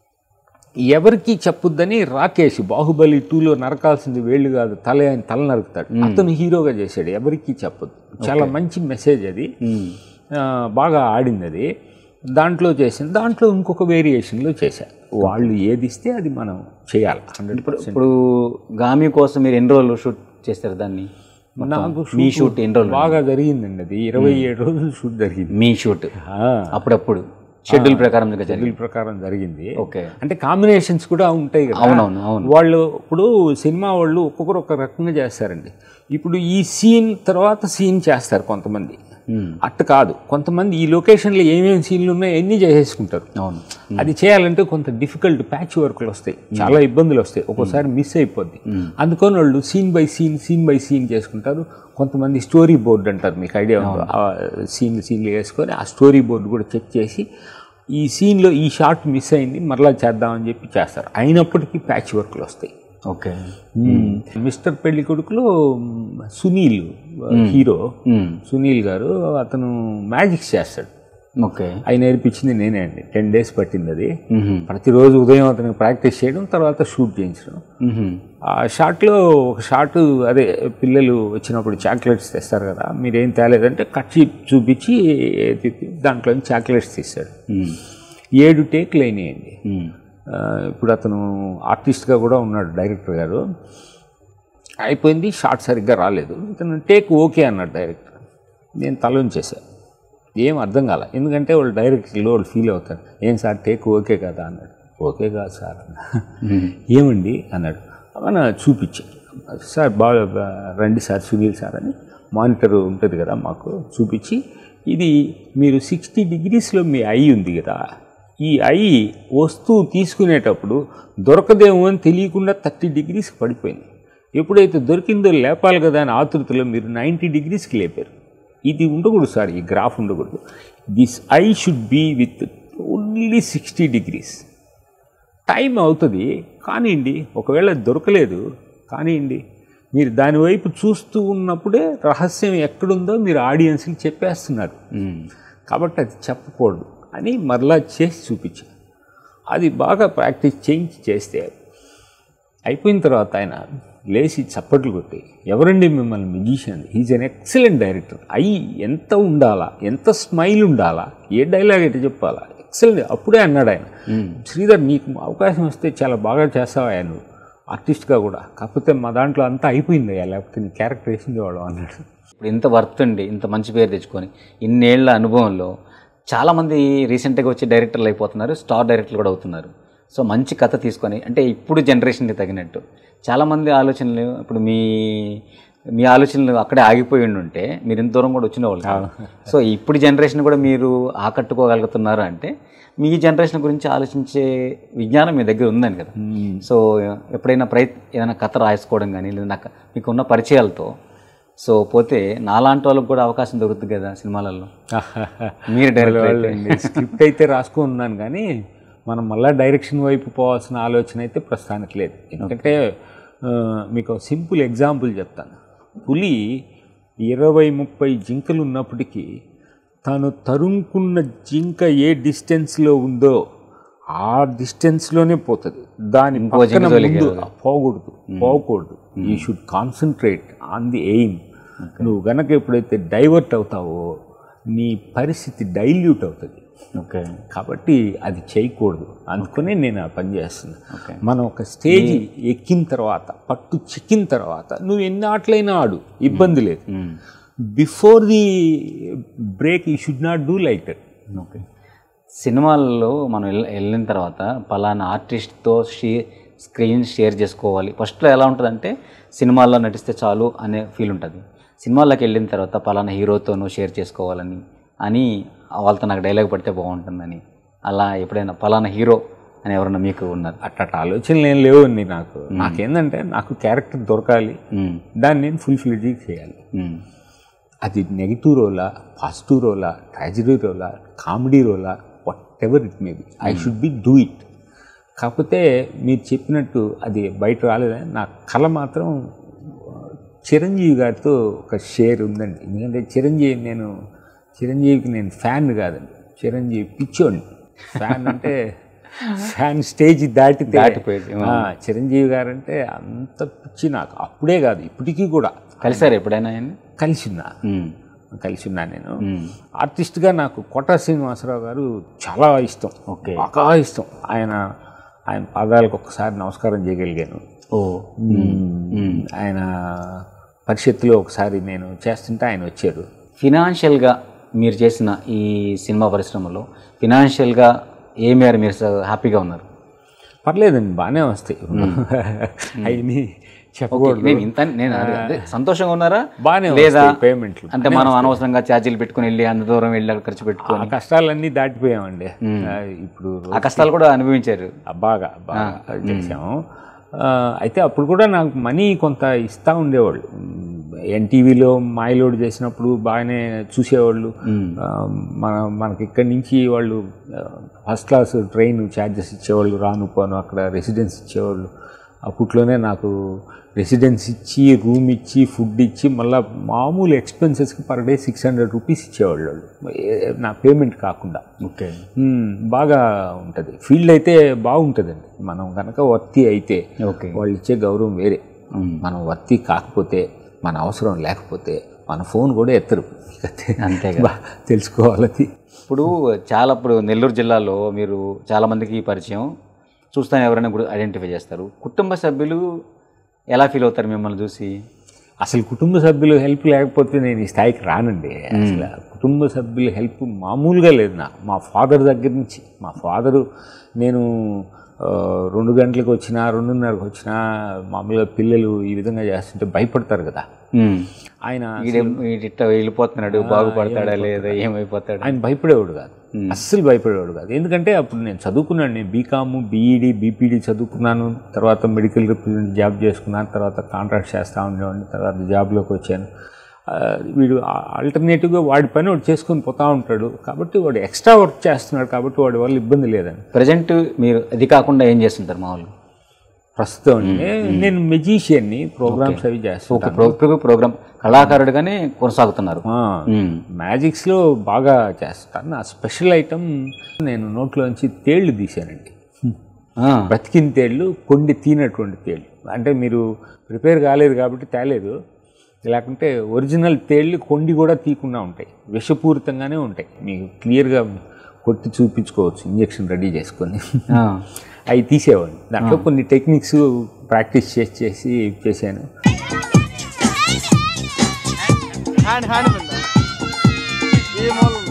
Speaker 2: ఎవరికి చెప్పొద్దని రాకేష్ బాహుబలి టూలో నరకాల్సింది వేళ్ళు కాదు తల ఆయన తల నరుకుతాడు అతను హీరోగా చేశాడు ఎవరికి చెప్పొద్దు చాలా మంచి మెసేజ్ అది
Speaker 1: మ్మ్.
Speaker 2: ఆ, బాగా ఆడింది అది దాంట్లో చేసింది దాంట్లో ఇంకొక వేరియేషన్లో చేశారు వాళ్ళు ఏది ఇస్తే అది మనం చేయాలి హండ్రెడ్
Speaker 1: ఇప్పుడు గామి కోసం మీరు ఎన్ని రోజులు షూట్ చేస్తారు దాన్ని మొత్తం?
Speaker 2: నాకు
Speaker 1: మీ షూట్ ఎన్ని రోజులు
Speaker 2: బాగా జరిగిందండి అది ఇరవై ఏడు రోజులు షూట్ జరిగింది
Speaker 1: మీ షూట్
Speaker 2: ఆ,
Speaker 1: అప్పుడప్పుడు షెడ్యూల్ ప్రకారం జరిగింది
Speaker 2: షెడ్యూల్ ప్రకారం జరిగింది
Speaker 1: ఓకే
Speaker 2: అంటే కాంబినేషన్స్ కూడా ఉంటాయి కదా
Speaker 1: అవునవును అవును
Speaker 2: వాళ్ళు ఇప్పుడు సినిమా వాళ్ళు ఒక్కొక్కరు ఒక రకంగా చేస్తారండి ఇప్పుడు ఈ సీన్ తర్వాత సీన్ చేస్తారు కొంతమంది
Speaker 1: మ్మ్.
Speaker 2: అట్ట కాదు కొంతమంది ఈ లొకేషన్లో ఏమేమి సీన్లు ఉన్నాయో అన్నీ చేసేసుకుంటారు
Speaker 1: అవును
Speaker 2: అది చేయాలంటే కొంత డిఫికల్ట్ ప్యాచ్ వర్క్లు వస్తాయి చాలా ఇబ్బందులు వస్తాయి ఒక్కోసారి మిస్ అయిపోద్ది అందుకని వాళ్ళు scene by scene scene by scene చేసుకుంటారు కొంతమంది స్టోరీ బోర్డు అంటారు మీకు ఐడియా ఉందో ఆ సీన్లు సీన్లు వేసుకొని ఆ స్టోరీ బోర్డు కూడా చెక్ చేసి ఈ సీన్లో ఈ షార్ట్ మిస్ అయింది మరలా చేద్దామని చెప్పి చేస్తారు అయినప్పటికీ ప్యాచ్ వర్క్లు వస్తాయి
Speaker 1: ఓకే
Speaker 2: మిస్టర్ పెళ్లి కొడుకులో మ్, సునీల్ హీరో
Speaker 1: మ్మ్.
Speaker 2: సునీల్ గారు అతను మ్యాజిక్స్ చేస్తాడు
Speaker 1: ఓకే
Speaker 2: ఆయన నేర్పించింది నేనే అండి టెన్ డేస్ పట్టింది అది
Speaker 1: మ్మ్.
Speaker 2: ప్రతిరోజు ఉదయం అతనికి ప్రాక్టీస్ చేయడం తర్వాత షూట్ చేయించడం
Speaker 1: మ్మ్.
Speaker 2: ఆ షాట్లో ఒక షాట్ అదే పిల్లలు వచ్చినప్పుడు చాక్లెట్స్ తెస్తారు కదా మీరేం తేలేదంటే కట్ షీట్ చూపించి తిప్పి దాంట్లో చాక్లెట్స్ తీస్తాడు
Speaker 1: మ్మ్.
Speaker 2: ఏడు టేక్లు అయినాయండి
Speaker 1: మ్మ్.
Speaker 2: ఆ, ఇప్పుడు అతను ఆర్టిస్ట్గా కూడా ఉన్నాడు డైరెక్టర్ గారు అయిపోయింది షార్ట్ సరిగ్గా రాలేదు ఇతను టేక్ ఓకే అన్నాడు డైరెక్టర్ నేను తలంచేసా ఏం అర్థం కాల ఎందుకంటే వాళ్ళు డైరెక్టర్లో వాళ్ళు ఫీల్ అవుతారు ఏం సార్ టేక్ ఓకే కదా అన్నాడు ఓకే కాదు సార్ అన్న ఏమండి అన్నాడు మన చూపించాడు సార్ బాగా బా- రండి సార్ సునీల్ సార్ అని మానిటర్ ఉంటుంది కదా మాకు చూపించి ఇది మీరు సిక్స్టీ డిగ్రీస్లో మీ ఐ ఉంది కదా ఈ ఐ వస్తువు తీసుకునేటప్పుడు దొరకదేమో అని తెలియకుండా థర్టీ డిగ్రీస్కి పడిపోయింది ఎప్పుడైతే దొరికిందో లేపాలి కదా అని ఆతృతలో మీరు నైంటీ డిగ్రీస్కి లేపారు ఇది ఉండకూడదు సార్ ఈ గ్రాఫ్ ఉండకూడదు this I should be with only sixty degrees time అవుతుంది కానివ్వండి ఒకవేళ దొరకలేదు కానివ్వండి మీరు దాని వైపు చూస్తూ ఉన్నప్పుడే రహస్యం ఎక్కడుందో మీరు ఆడియన్స్కి చెప్పేస్తున్నారు
Speaker 1: మ్మ్.
Speaker 2: కాబట్టి అది చెప్పకూడదు అని మరలా చేసి చూపించాను అది బాగా ప్రాక్టీస్ చేయించి చేస్తే అయిపోయిన తర్వాత ఆయన లేచి చప్పట్లు కొట్టి ఎవరండి మిమ్మల్ని musician is an excellent director అయ్యి ఎంత ఉండాలా ఎంత స్మైల్ ఉండాలా ఏ డైలాగ్ అయితే చెప్పాలా ఎక్సలెంట్ అప్పుడే అన్నాడు ఆయన శ్రీధర్ నీకు అవకాశం వస్తే చాలా బాగా చేస్తావా ఆయన నువ్వు ఆర్టిస్ట్గా కూడా కాకపోతే మా దాంట్లో అంతా అయిపోయింది అయ్యా లేకపోతే నీ క్యారెక్టర్ వేసిందేవాడు అన్నాడు
Speaker 1: ఇప్పుడు ఇంత వర్త్ ఉండి ఇంత మంచి పేరు తెచ్చుకొని ఇన్నేళ్ల అనుభవంలో చాలామంది రీసెంట్గా వచ్చి డైరెక్టర్లు అయిపోతున్నారు స్టార్ డైరెక్టర్లు కూడా అవుతున్నారు సో మంచి కథ తీసుకొని అంటే ఇప్పుడు జనరేషన్కి తగినట్టు చాలామంది ఆలోచనలు ఇప్పుడు మీ మీ ఆలోచనలు అక్కడే ఆగిపోయి ఉంటే మీరు ఇంత దూరం కూడా వచ్చిన వాళ్ళు కాదు. సో ఇప్పుడు జనరేషన్ కూడా మీరు ఆకట్టుకోగలుగుతున్నారు అంటే మీ జనరేషన్ గురించి ఆలోచించే విజ్ఞానం మీ దగ్గర ఉందని కదా సో ఎప్పుడైనా ప్రయత్ ఏదైనా కథ రాసుకోవడం కానీ లేదా నాకు మీకు ఉన్న పరిచయాలతో సో పోతే నాలాంటి వాళ్ళకి కూడా అవకాశం దొరుకుతుంది కదా సినిమాలలో మీరు డైరెక్టర్ అయితే.
Speaker 2: స్క్రిప్ట్ అయితే రాసుకున్నాను కానీ మనం మళ్ళీ డైరెక్షన్ వైపు పోవాల్సిన ఆలోచన అయితే ప్రస్తుతానికి లేదు ఎందుకంటే ఆ, మీకు సింపుల్ ఎగ్జాంపుల్ చెప్తాను పులి ఇరవై ముప్పై జింకలు ఉన్నప్పటికీ తను తరుముకున్న జింక ఏ డిస్టెన్స్లో ఉందో ఆ డిస్టెన్స్లోనే పోతుంది దాని పక్కన ముందు పోకూడదు పోకూడదు you should concentrate on the aim నువ్వు గనక ఎప్పుడైతే డైవర్ట్ అవుతావో నీ పరిస్థితి డైల్యూట్ అవుతుంది
Speaker 1: ఓకే
Speaker 2: కాబట్టి అది చేయకూడదు అందుకనే నేను ఆ పని చేస్తున్నా
Speaker 1: ఓకే
Speaker 2: మనం ఒక స్టేజ్ ఎక్కిన తర్వాత పట్టు చిక్కిన తర్వాత నువ్వు ఎన్ని ఆటలైనా ఆడు ఇబ్బంది లేదు before the break you should not do like that
Speaker 1: okay సినిమాల్లో మనం వెళ్ళ- వెళ్ళిన తర్వాత పలానా ఆర్టిస్ట్తో షే స్క్రీన్ షేర్ చేసుకోవాలి ఫస్ట్లో ఎలా ఉంటుందంటే సినిమాల్లో నటిస్తే చాలు అనే ఫీల్ ఉంటుంది సినిమాల్లోకి వెళ్ళిన తర్వాత పలానా హీరోతోనూ షేర్ చేసుకోవాలని అని వాళ్ళతో నాకు డైలాగ్ పడితే బాగుంటుందని అలా ఎప్పుడైనా పలానా హీరో అని ఎవరన్నా మీకు ఉన్నారు
Speaker 2: అట్ట ఆలోచనలు ఏం లేవండి నాకు నాకేందంటే నాకు క్యారెక్టర్ దొరకాలి
Speaker 1: మ్మ్.
Speaker 2: దాన్ని నేను ఫుల్ ఫ్లెడ్జింగ్ చేయాలి
Speaker 1: మ్మ్.
Speaker 2: అది నెగిటివ్ రోలా పాజిటివ్ రోలా ట్రాజిడీ రోలా కామెడీ రోలా whatever it may be I should be do it కాకపోతే మీరు చెప్పినట్టు అది బయట రాలేదా నా కళ మాత్రం ఆ, చిరంజీవి గారితో ఒక షేర్ ఉందండి ఎందుకంటే చిరంజీవి నేను చిరంజీవికి నేను ఫ్యాన్ కాదండి చిరంజీవి పిచ్చోండి ఫ్యాన్ అంటే ఫ్యాన్ స్టేజ్ దాటితే
Speaker 1: దాటిపోయింది.
Speaker 2: ఆ, చిరంజీవి గారు అంటే అంత పిచ్చి నాకు అప్పుడే కాదు ఇప్పటికీ కూడా
Speaker 1: కలిసారు ఎప్పుడైనా ఆయన్ని
Speaker 2: కలిసిన్నా
Speaker 1: మ్మ్.
Speaker 2: కలిసిన్నా నేను
Speaker 1: మ్మ్.
Speaker 2: ఆర్టిస్ట్గా నాకు కోట శ్రీనివాసరావు గారు చాలా ఇష్టం
Speaker 1: ఓకే.
Speaker 2: బాగా ఇష్టం ఆయన ఆయన పాదాలకు ఒకసారి నమస్కారం చేయగలిగాను
Speaker 1: ఓ
Speaker 2: ఆయన పరిషత్తులో ఒకసారి నేను చేస్తుంటే ఆయన వచ్చారు
Speaker 1: ఫినాన్షియల్గా మీరు చేసిన ఈ సినిమా పరిశ్రమలో ఫినాన్షియల్గా ఏ మేర మీరు స- హ్యాపీగా ఉన్నారు
Speaker 2: పర్లేదండి బాగానే వస్తాయి అవన్నీ చెప్పకూడదు
Speaker 1: నేను ఇంత నేను అదే- అదే సంతోషంగా ఉన్నారా
Speaker 2: బాగానే
Speaker 1: లేదా
Speaker 2: వస్తాయి పేమెంట్లు
Speaker 1: అంటే మనం అనవసరంగా ఛార్జీలు పెట్టుకుని వెళ్ళి అంత దూరం వెళ్ళి అక్కడ ఖర్చు పెట్టుకో
Speaker 2: ఆ కష్టాలన్నీ దాటిపోయామండి ఆ, ఇప్పుడు
Speaker 1: ఆ కష్టాలు కూడా అనుభవించారు
Speaker 2: ఆ, బాగా బాగా చేసాము ఆ, అయితే అప్పుడు కూడా నాకు మనీ కొంత ఇస్తూ ఉండేవాళ్ళు ఎన్టీవీలో మాయలోడ్ చేసినప్పుడు బాగానే చూసేవాళ్ళు ఆ, మన మనకి ఇక్కడి నుంచి వాళ్ళు ఫస్ట్ క్లాస్ ట్రైన్ ఛార్జెస్ ఇచ్చేవాళ్ళు రాను పోను అక్కడ రెసిడెన్స్ ఇచ్చేవాళ్ళు అప్పట్లోనే నాకు రెసిడెన్స్ ఇచ్చి రూమ్ ఇచ్చి ఫుడ్ ఇచ్చి మళ్ళీ మామూలు ఎక్స్పెన్సెస్కి per day six hundred rupees ఇచ్చేవాళ్ళు వాళ్ళు ఏ- నా పేమెంట్ కాకుండా
Speaker 1: ఓకే
Speaker 2: మ్మ్. బాగా ఉంటుంది ఫీల్డ్ అయితే బాగుంటుందండి మనం కనుక వర్తి అయితే
Speaker 1: ఓకే
Speaker 2: వాళ్ళు ఇచ్చే గౌరవం వేరే
Speaker 1: మ్మ్.
Speaker 2: మనం వర్తి కాకపోతే మన అవసరం లేకపోతే మన ఫోన్ కూడా ఎత్తరు
Speaker 1: అంతే
Speaker 2: బా తెలుసుకోవాలి
Speaker 1: ఇప్పుడు చాలా ఇప్పుడు నెల్లూరు జిల్లాలో మీరు చాలా మందికి పరిచయం చూస్తానే ఎవరైనా కూడా ఐడెంటిఫై చేస్తారు కుటుంబ సభ్యులు ఎలా ఫీల్ అవుతారు మిమ్మల్ని చూసి
Speaker 2: అసలు కుటుంబ సభ్యులు హెల్ప్ లేకపోతే నేను ఈ స్థాయికి రానండి అసలు కుటుంబ సభ్యుల హెల్ప్ మామూలుగా లేదు నాకు మా ఫాదర్ దగ్గర నుంచి మా ఫాదరు నేను ఆ, రెండు గంటలకు వచ్చినా రెండున్నరకు వచ్చినా మామూలుగా పిల్లలు ఈ విధంగా చేస్తుంటే భయపడతారు కదా
Speaker 1: మ్మ్.
Speaker 2: ఆయన
Speaker 1: ఈడే ఇట్లా వెళ్ళిపోతున్నాడు బాగుపడతాడా లేదా ఏమైపోతాడు
Speaker 2: ఆయన భయపడేవాడు కాదు అస్సలు భయపడేవాడు కాదు ఎందుకంటే అప్పుడు నేను చదువుకున్నాను నేను బీకామ్ బీఈడి బీపీడీ చదువుకున్నాను తర్వాత మెడికల్ రిప్రజెంట్ జాబ్ చేసుకున్నాను తర్వాత కాంట్రాక్ట్ చేస్తూ ఉండేవాడిని తర్వాత జాబ్లోకి వచ్చాను ఆ, వీడు ఆల్టర్నేటివ్గా వాడి పని వాడు చేసుకొని పోతూ ఉంటాడు కాబట్టి వాడు ఎక్స్ట్రా వర్క్ చేస్తున్నాడు కాబట్టి వాడి వల్ల ఇబ్బంది లేదని
Speaker 1: ప్రజెంట్ మీరు అది కాకుండా ఏం చేస్తుంటారు మామూలుగా
Speaker 2: ప్రస్తుతం నే- నేను మెజీషియన్ని ప్రోగ్రామ్స్ అవి చేస్తాను
Speaker 1: ఒక ప్రో ప్రోగ్రామ్ కళాకారుడిగానే కొనసాగుతున్నారు
Speaker 2: ఆ,
Speaker 1: మ్మ్.
Speaker 2: మ్యాజిక్స్లో బాగా చేస్తాను నా స్పెషల్ ఐటమ్ నేను నోట్లోంచి తేళ్లు తీశానండి
Speaker 1: ఆ,
Speaker 2: బ్రతికిన తేళ్ళు కొండి తీనటువంటి తేళ్ళు అంటే మీరు ప్రిపేర్ కాలేదు కాబట్టి తేలేదు లేకుంటే ఒరిజినల్ తేళ్ళు కొండి కూడా తీయకుండా ఉంటాయి విషపూరితంగానే ఉంటాయి మీకు క్లియర్గా కొట్టి చూపించుకోవచ్చు ఇంజెక్షన్ రెడీ చేసుకొని
Speaker 1: ఆ.
Speaker 2: అవి తీసేవాడిని దాంట్లో కొన్ని టెక్నిక్స్ ప్రాక్టీస్ చేసి చేసి చేశాను
Speaker 3: హ్యాండ్ హ్యాండ్ మీద ఏ మూల ఉంది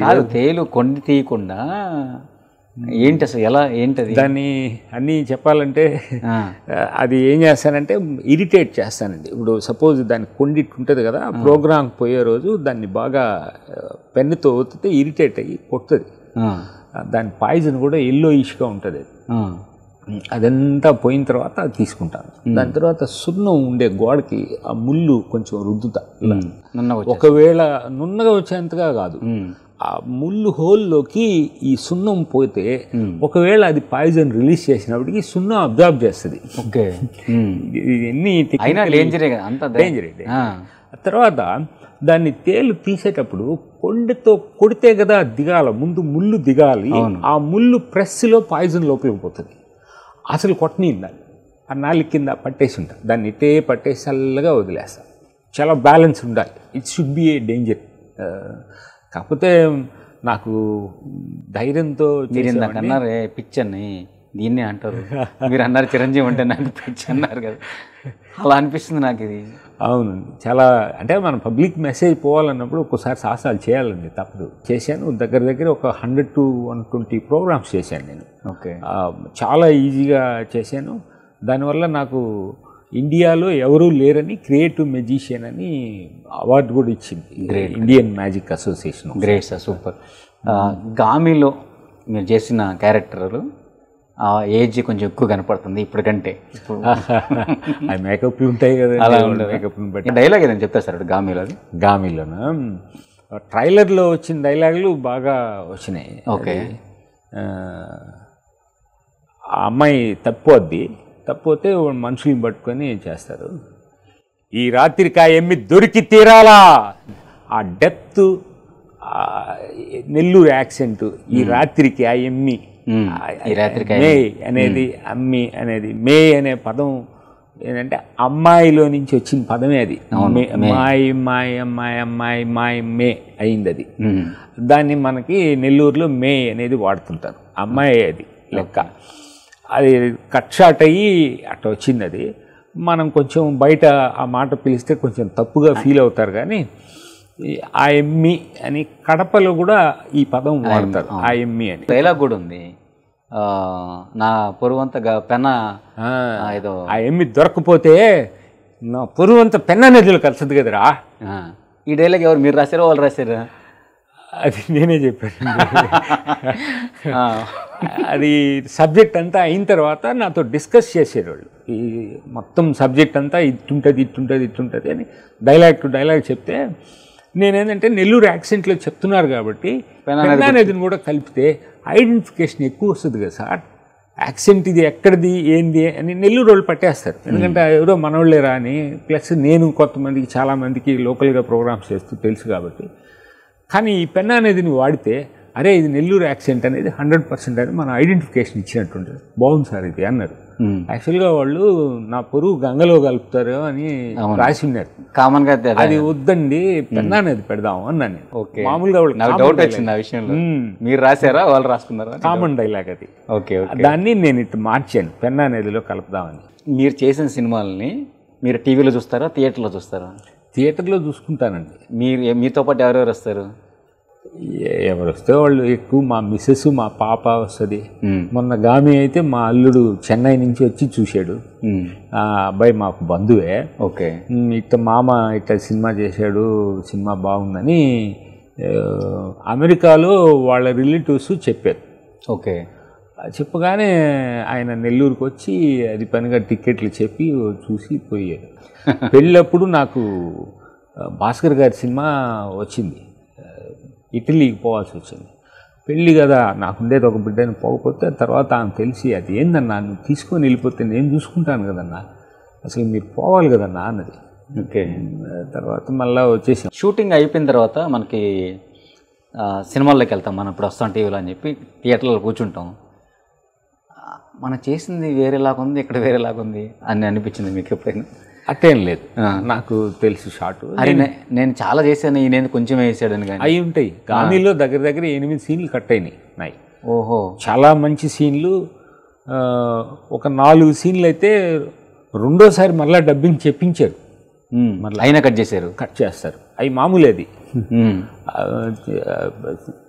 Speaker 1: కాదు తేలు కొండి తీయకుండా ఏంటి అసలు ఎలా ఏంటది
Speaker 2: దాన్ని అన్నీ చెప్పాలంటే
Speaker 1: ఆ,
Speaker 2: అది ఏం చేస్తానంటే ఇరిటేట్ చేస్తానండి ఇప్పుడు సపోజ్ దానికి కొండిట్ ఉంటుంది కదా ప్రోగ్రామ్ పోయే రోజు దాన్ని బాగా పెన్నుతో ఒత్తితే ఇరిటేట్ అయ్యి కొడుతుంది
Speaker 1: ఆ,
Speaker 2: దాని పాయిజన్ కూడా ఎల్లో ఇష్గా ఉంటుంది అది
Speaker 1: ఆ,
Speaker 2: అదంతా పోయిన తర్వాత అది తీసుకుంటాను దాని తర్వాత సున్నం ఉండే గోడకి ఆ ముళ్ళు కొంచెం రుద్దుతా ఇలా.
Speaker 1: నిన్న వచ్చి
Speaker 2: ఒకవేళ నున్నగా వచ్చేంతగా కాదు
Speaker 1: ఉమ్,
Speaker 2: ఆ ముళ్ళు హోల్లోకి ఈ సున్నం పోతే ఒకవేళ అది పాయిజన్ రిలీజ్ చేసినప్పటికీ సున్నం అబ్జార్బ్ చేస్తుంది
Speaker 1: ఓకే ఉమ్.
Speaker 2: ఇవన్నీ
Speaker 1: అయినా డేంజరే కదా అంత
Speaker 2: డేంజర్ తర్వాత దాన్ని తేలు తీసేటప్పుడు కొండతో కొడితే కదా దిగాల ముందు ముళ్ళు దిగాలి ఆ ముళ్ళు ప్రెస్లో పాయిజన్ లోపలికి పోతుంది అసలు కొట్టనిందాలి ఆ నాలుగు కింద పట్టేసి ఉంటా దాన్ని ఇట్టే పట్టేసి చల్లగా వదిలేస్తా చాలా బ్యాలెన్స్ ఉండాలి it should be a danger కాకపోతే నాకు ధైర్యంతో
Speaker 1: మీరు ఇందాక అన్నారే పిచ్ అని దీన్నే అంటారు మీరు అన్నారు చిరంజీవి అంటే నాకు పిచ్ అన్నారు కదా అలా అనిపిస్తుంది నాకు ఇది
Speaker 2: అవును చాలా అంటే మన పబ్లిక్ మెసేజ్ పోవాలన్నప్పుడు ఒక్కోసారి సాహసాలు చేయాలండి తప్పదు చేశాను దగ్గర దగ్గర ఒక hundred to one twenty programmes చేశాను నేను
Speaker 1: ఓకే
Speaker 2: ఆ, చాలా ఈజీగా చేశాను దానివల్ల నాకు ఇండియాలో ఎవరూ లేరని క్రియేటివ్ మెజిషియన్ అని అవార్డు కూడా ఇచ్చింది Indian magic association
Speaker 1: great sir super గామిలో మీరు చేసిన క్యారెక్టర్లు ఆ ఏజ్ కొంచెం ఎక్కువ కనపడుతుంది ఇప్పటికంటే ఇప్పుడు
Speaker 2: ఆ మేకప్లు ఉంటాయి కదా
Speaker 1: అలా ఉండదు
Speaker 2: మేకప్ని బట్టి
Speaker 1: డైలాగ్ ఏదైనా చెప్తారు సార్ ఇప్పుడు గామిలో అది
Speaker 2: గామిలోన ట్రైలర్లో వచ్చిన డైలాగులు బాగా వచ్చినాయి
Speaker 1: ఓకే.
Speaker 2: అది, ఆ, ఆ అమ్మాయి తప్పుద్ది తప్పితే మనుషుల్ని పట్టుకొని చేస్తారు ఈ రాత్రికి ఆ ఎమ్మి దొరికి తీరాలా ఆ డెప్త్ ఆ నెల్లూరు యాక్సెంట్ ఈ రాత్రికి ఆ ఎమ్మి
Speaker 1: మ్మ్.
Speaker 2: ఆ-
Speaker 1: ఈ రాత్రికి ఆ
Speaker 2: మే అనేది అమ్మి అనేది మే అనే పదం ఏంటంటే అమ్మాయిలో నుంచి వచ్చిన పదమే అది మే- మాయ్ మాయ్ అమ్మాయి అమ్మాయి మాయ్ మే అయింది అది
Speaker 1: మ్మ్.
Speaker 2: దాన్ని మనకి నెల్లూరులో మే అనేది వాడుతుంటారు అమ్మాయి అది లెక్క అది కట్ షాట్ అయ్యి అట్లా వచ్చింది అది మనం కొంచెం బయట ఆ మాట పిలిస్తే కొంచెం తప్పుగా ఫీల్ అవుతారు కానీ ఈ ఆ ఎమ్మి అని కడపలో కూడా ఈ పదం వాడతారు ఆ ఎమ్మి అని
Speaker 1: డైలాగ్ కూడా ఉంది ఆ, నా పొరువంత గా- పెన
Speaker 2: ఆ,
Speaker 1: ఆ, ఏదో
Speaker 2: ఆ ఎమ్మి దొరకపోతే నా పొరువంత పెన్న నదిలో కలిసదు కదరా
Speaker 1: ఆ, ఈ డైలాగ్ ఎవరు మీరు రాశారో వాళ్ళు రాశారా
Speaker 2: అది నేనే చెప్పాను
Speaker 1: ఆ,
Speaker 2: అది సబ్జెక్ట్ అంతా అయిన తర్వాత నాతో డిస్కస్ చేసేవాళ్ళు ఈ మొత్తం సబ్జెక్ట్ అంతా ఇట్టుంటుంది ఇట్టుంటుంది ఇట్టుంటుంది అని డైలాగ్ టు డైలాగ్ చెప్తే నేనేంటంటే నెల్లూరు యాక్సెంట్లో చెప్తున్నారు కాబట్టి పెన్నా నదిని కూడా కలిపితే ఐడెంటిఫికేషన్ ఎక్కువ వస్తుంది కదా సార్ యాక్సెంట్ ఇది ఎక్కడిది ఏంది అని నెల్లూరు వాళ్ళు పట్టేస్తారు ఎందుకంటే ఎవరో మనోళ్ళేరా అని ప్లస్ నేను కొంతమందికి చాలామందికి లోకల్గా ప్రోగ్రామ్స్ చేస్తూ తెలుసు కాబట్టి కానీ ఈ పెన్ అనేది నువ్వు వాడితే అరే ఇది నెల్లూరు యాక్సెంట్ అనేది హండ్రెడ్ పర్సెంట్ అని మన ఐడెంటిఫికేషన్ ఇచ్చినట్టుంటుంది బాగుంది సార్ ఇది అన్నారు
Speaker 1: మ్మ్.
Speaker 2: యాక్చువల్గా వాళ్ళు నా పొరుగు గంగలో కలుపుతారు అని రాసి ఉన్నారు
Speaker 1: కామన్ గా అదే-
Speaker 2: అది వద్దండి పెన్ అనేది పెడదాం అన్నాను నేను.
Speaker 1: ఓకే
Speaker 2: మామూలుగా వాళ్ళు
Speaker 1: నాకు డౌట్ వచ్చింది ఆ విషయంలో మీరు రాశారా వాళ్ళు రాసుకున్నారా
Speaker 2: కామన్ డైలాగ్ అది
Speaker 1: ఓకే ఓకే
Speaker 2: దాన్ని నేను ఇటు మార్చాను పెన్ అనేదిలో కలుపుదామని
Speaker 1: మీరు చేసిన సినిమాలని మీరు టీవీలో చూస్తారా థియేటర్లో చూస్తారా
Speaker 2: థియేటర్లో చూసుకుంటానండి
Speaker 1: మీరు మీతో పాటు ఎవరెవరు వస్తారు
Speaker 2: ఎ- ఎవరు వస్తే వాళ్ళు ఎక్కువ మా మిస్సెస్ మా పాప వస్తుంది
Speaker 1: మ్మ్.
Speaker 2: మొన్న గామి అయితే మా అల్లుడు చెన్నై నుంచి వచ్చి చూశాడు
Speaker 1: మ్మ్.
Speaker 2: ఆ అబ్బాయి మాకు బంధువే
Speaker 1: ఓకే
Speaker 2: మ్, ఇట్ట మామ ఇట్ట సినిమా చేశాడు సినిమా బాగుందని ఆ, అమెరికాలో వాళ్ళ రిలేటివ్స్ చెప్పారు
Speaker 1: ఓకే
Speaker 2: ఆ చెప్పగానే ఆయన నెల్లూరుకి వచ్చి అది పనిగా టికెట్లు చెప్పి చూసి పోయాడు పెళ్ళప్పుడు నాకు ఆ, భాస్కర్ గారి సినిమా వచ్చింది ఆ, ఇటలీకి పోవాల్సి వచ్చింది పెళ్ళి కదా నాకుండేది ఒక బిడ్డని పోకపోతే తర్వాత ఆమె తెలిసి అది ఏందన్నా నువ్వు తీసుకొని వెళ్ళిపోతే నేను చూసుకుంటాను కదన్నా అసలు మీరు పోవాలి కదన్నా అన్నది
Speaker 1: ఓకే
Speaker 2: ఆ, తర్వాత మళ్ళీ వచ్చేసాం
Speaker 1: షూటింగ్ అయిపోయిన తర్వాత మనకి ఆ, సినిమాల్లోకి వెళ్తాం మనం ఇప్పుడు వస్తాం టీవీలో అని చెప్పి థియేటర్లో కూర్చుంటాం ఆ, మనం చేసింది వేరేలాగా ఉంది ఇక్కడ వేరేలాగా ఉంది అని అనిపించింది మీకు ఎప్పుడైనా
Speaker 2: అట్టేం లేదు నాకు తెలుసు షార్ట్
Speaker 1: అరే నే- నేను చాలా చేశాను ఈయన కొంచెం వేసాడని కానీ
Speaker 2: అవి ఉంటాయి గాంధీలో దగ్గర దగ్గర ఎనిమిది సీన్లు కట్ అయినాయి నాయి
Speaker 1: ఓహో
Speaker 2: చాలా మంచి సీన్లు ఆ, ఒక నాలుగు సీన్లు అయితే రెండోసారి మళ్ళీ డబ్బింగ్ చెప్పించారు
Speaker 1: మ్మ్. అయినా కట్ చేశారు
Speaker 2: కట్ చేస్తారు అవి మామూలు అది
Speaker 1: మ్మ్.
Speaker 2: ఆ,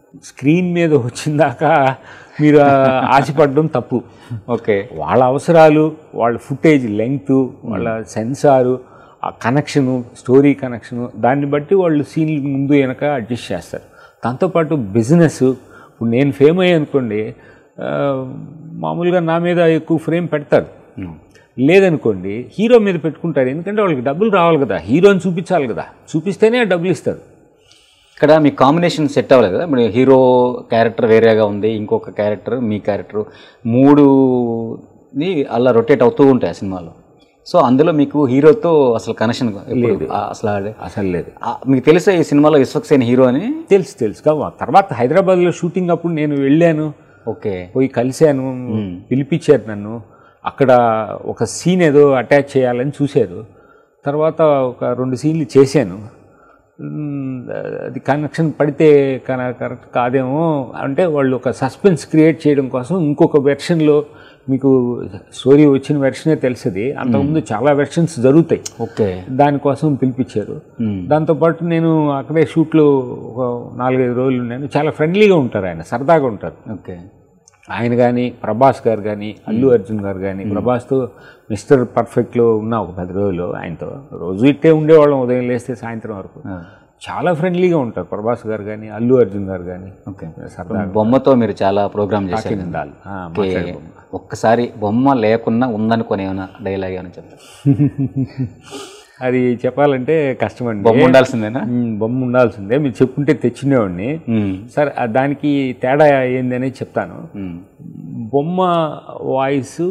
Speaker 2: స్క్రీన్ మీద వచ్చిందాకా మీరు ఆ ఆశపడడం తప్పు
Speaker 1: ఓకే
Speaker 2: వాళ్ళ అవసరాలు వాళ్ళ ఫుటేజ్ లెంగ్త్ వాళ్ళ సెన్సారు ఆ కనెక్షను స్టోరీ కనెక్షను దాన్ని బట్టి వాళ్ళు సీన్లు ముందు వెనక అడ్జస్ట్ చేస్తారు దాంతోపాటు బిజినెస్ ఇప్పుడు నేను ఫేమ్ అయ్యి అనుకోండి ఆ, మామూలుగా నా మీద ఎక్కువ ఫ్రేమ్ పెడతారు లేదనుకోండి హీరో మీద పెట్టుకుంటారు ఎందుకంటే వాళ్ళకి డబ్బులు రావాలి కదా హీరోని చూపించాలి కదా చూపిస్తేనే డబ్బులు ఇస్తారు
Speaker 1: ఇక్కడ మీ కాంబినేషన్ సెట్ అవ్వలేదు కదా ఇప్పుడు హీరో క్యారెక్టర్ వేరేగా ఉంది ఇంకొక క్యారెక్టర్ మీ క్యారెక్టర్ మూడుని అలా రొటేట్ అవుతూ ఉంటాయి ఆ సినిమాలో సో అందులో మీకు హీరోతో అసలు కనెక్షన్ లేదు అసలు ఆడే-
Speaker 2: అసలు లేదు
Speaker 1: ఆ, మీకు తెలుసా ఈ సినిమాలో విశ్వక్సేన్ హీరో అని
Speaker 2: తెలుసు తెలుసు కావు తర్వాత హైదరాబాద్లో షూటింగ్ అప్పుడు నేను వెళ్ళాను
Speaker 1: ఓకే
Speaker 2: పోయి కలిశాను పిలిపించారు నన్ను అక్కడ ఒక సీన్ ఏదో అటాచ్ చేయాలని చూశారు తర్వాత ఒక రెండు సీన్లు చేశాను మ్, అది కనెక్షన్ పడితే కన కరెక్ట్ కాదేమో అంటే వాళ్ళు ఒక సస్పెన్స్ క్రియేట్ చేయడం కోసం ఇంకొక వెర్షన్లో మీకు స్టోరీ వచ్చిన వెర్షనే తెలుస్తుంది అంతకుముందు చాలా వెర్షన్స్ జరుగుతాయి
Speaker 1: ఓకే
Speaker 2: దానికోసం పిలిపించారు దాంతోపాటు నేను అక్కడే షూట్లో ఒక నాలుగైదు రోజులు ఉన్నాను చాలా ఫ్రెండ్లీగా ఉంటారు ఆయన సరదాగా ఉంటారు
Speaker 1: ఓకే
Speaker 2: ఆయన కానీ ప్రభాస్ గారు కానీ అల్లు అర్జున్ గారు కానీ ప్రభాస్తో మిస్టర్ పర్ఫెక్ట్లో ఉన్న ఒక పది రోజులు ఆయనతో రోజు ఇట్టే ఉండేవాళ్ళం ఉదయం లేస్తే సాయంత్రం వరకు చాలా ఫ్రెండ్లీగా ఉంటారు ప్రభాస్ గారు కానీ అల్లు అర్జున్ గారు కానీ
Speaker 1: ఓకే
Speaker 2: సరదా
Speaker 1: బొమ్మతో మీరు చాలా ప్రోగ్రామ్ చేశారు
Speaker 2: ఉండాలి ఆ,
Speaker 1: ఓకే.
Speaker 2: మాట్లాడే బొమ్మ.
Speaker 1: ఒక్కసారి బొమ్మ లేకున్నా ఉందనుకుని ఏమైనా డైలాగ్ ఏమైనా చెప్తారు
Speaker 2: అది చెప్పాలంటే కష్టమండి
Speaker 1: బొమ్మ ఉండాల్సిందేనా
Speaker 2: మ్, బొమ్మ ఉండాల్సిందే మీరు చెప్పుంటే తెచ్చిండేవాడిని
Speaker 1: మ్మ్.
Speaker 2: సరే ఆ దానికి తేడా ఏంది అనేది చెప్తాను
Speaker 1: మ్మ్.
Speaker 2: బొమ్మ వాయిస్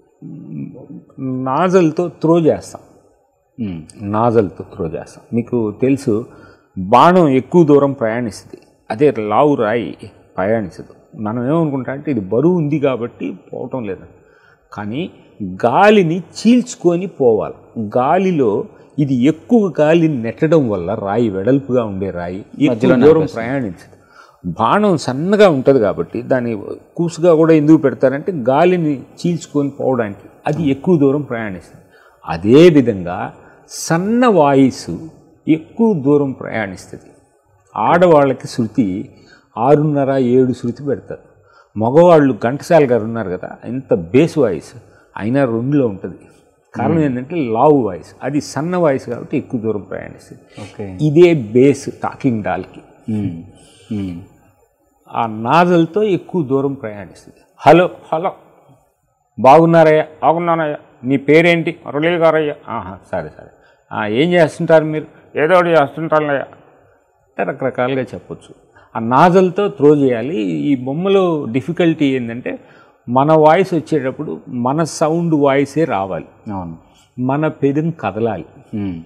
Speaker 2: నాజల్తో త్రో చేస్తాం
Speaker 1: మ్మ్.
Speaker 2: నాజల్తో త్రో చేస్తాం మీకు తెలుసు బాణం ఎక్కువ దూరం ప్రయాణిస్తుంది అదే లావు రాయి ప్రయాణించదు మనం ఏమనుకుంటా అంటే ఇది బరువు ఉంది కాబట్టి పోవటం లేదు కానీ గాలిని చీల్చుకొని పోవాలి గాలిలో ఇది ఎక్కువ గాలిని నెట్టడం వల్ల రాయి వెడల్పుగా ఉండే రాయి ఎక్కువ దూరం ప్రయాణించదు బాణం సన్నగా ఉంటుంది కాబట్టి దాన్ని కూసుగా కూడా ఎందుకు పెడతారంటే గాలిని చీల్చుకొని పోవడానికి అది ఎక్కువ దూరం ప్రయాణిస్తుంది అదేవిధంగా సన్న వాయిస్ ఎక్కువ దూరం ప్రయాణిస్తుంది ఆడవాళ్ళకి శృతి ఆరున్నర ఏడు శృతి పెడతారు మగవాళ్ళు ఘంటసాల గారు ఉన్నారు కదా ఇంత బేస్ వాయిస్ అయినా రెండులో ఉంటుంది కారణం ఏంటంటే లావు వాయిస్ అది సన్న వాయిస్ కాబట్టి ఎక్కువ దూరం ప్రయాణిస్తుంది
Speaker 1: ఓకే
Speaker 2: ఇదే బేస్ టాకింగ్ డాల్కి
Speaker 1: మ్మ్. మ్మ్.
Speaker 2: ఆ నాజల్తో ఎక్కువ దూరం ప్రయాణిస్తుంది హలో హలో బాగున్నారయ్యా బాగున్నానయ్యా నీ పేరేంటి మురళీ గారయ్యా ఆహా సరే సరే "ఆ, ఏం చేస్తుంటారు మీరు ఏదో ఒకటి చేస్తుంటారులయ్యా అంటే రకరకాలుగా చెప్పొచ్చు ఆ నాజల్తో త్రో చేయాలి ఈ బొమ్మలో డిఫికల్టీ ఏంటంటే మన వాయిస్ వచ్చేటప్పుడు మన సౌండ్ వాయిసే రావాలి
Speaker 1: అవును
Speaker 2: మన పెదం కదలాలి
Speaker 1: మ్మ్.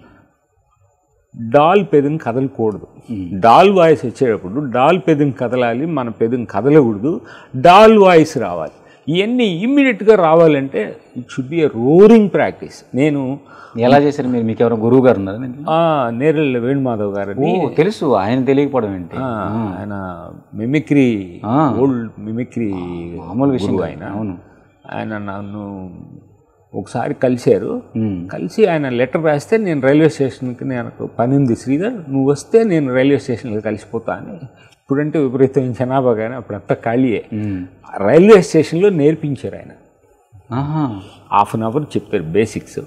Speaker 2: డాల్ పెదం కదలకూడదు డాల్ వాయిస్ వచ్చేటప్పుడు డాల్ పెదం కదలాలి మన పెదం కదలకూడదు డాల్ వాయిస్ రావాలి ఇవన్నీ ఇమ్మీడియట్గా రావాలంటే it should be a roaring practice నేను
Speaker 1: ఎలా చేశారు మీరు మీకు ఎవరైనా గురువు గారు ఉన్నారు దీంట్లో?
Speaker 2: ఆ, నేరెళ్ళ వేణుమాధవ్ గారని
Speaker 1: ఓ తెలుసు ఆయన తెలియకపోవడం ఏంటి
Speaker 2: ఆ, ఆయన మిమిక్రీ
Speaker 1: ఆ.
Speaker 2: ఓల్డ్ మిమిక్రీ
Speaker 1: మామూలు విషయం
Speaker 2: గురువు
Speaker 1: కాదు.
Speaker 2: ఆయన
Speaker 1: అవును
Speaker 2: ఆయన నన్ను ఒకసారి కలిశారు
Speaker 1: మ్మ్.
Speaker 2: కలిసి ఆయన లెటర్ రాస్తే నేను రైల్వే స్టేషన్కి నేను పని ఉంది శ్రీధర్ నువ్వు వస్తే నేను రైల్వే స్టేషన్కి కలిసిపోతా అని ఇప్పుడంటే విపరీతమైన జనాభా కానీ అప్పుడంతా ఖాళీయే
Speaker 1: మ్మ్.
Speaker 2: రైల్వే స్టేషన్లో నేర్పించారు ఆయన
Speaker 1: ఆహా
Speaker 2: హాఫ్ అన్ అవర్ చెప్పారు బేసిక్స్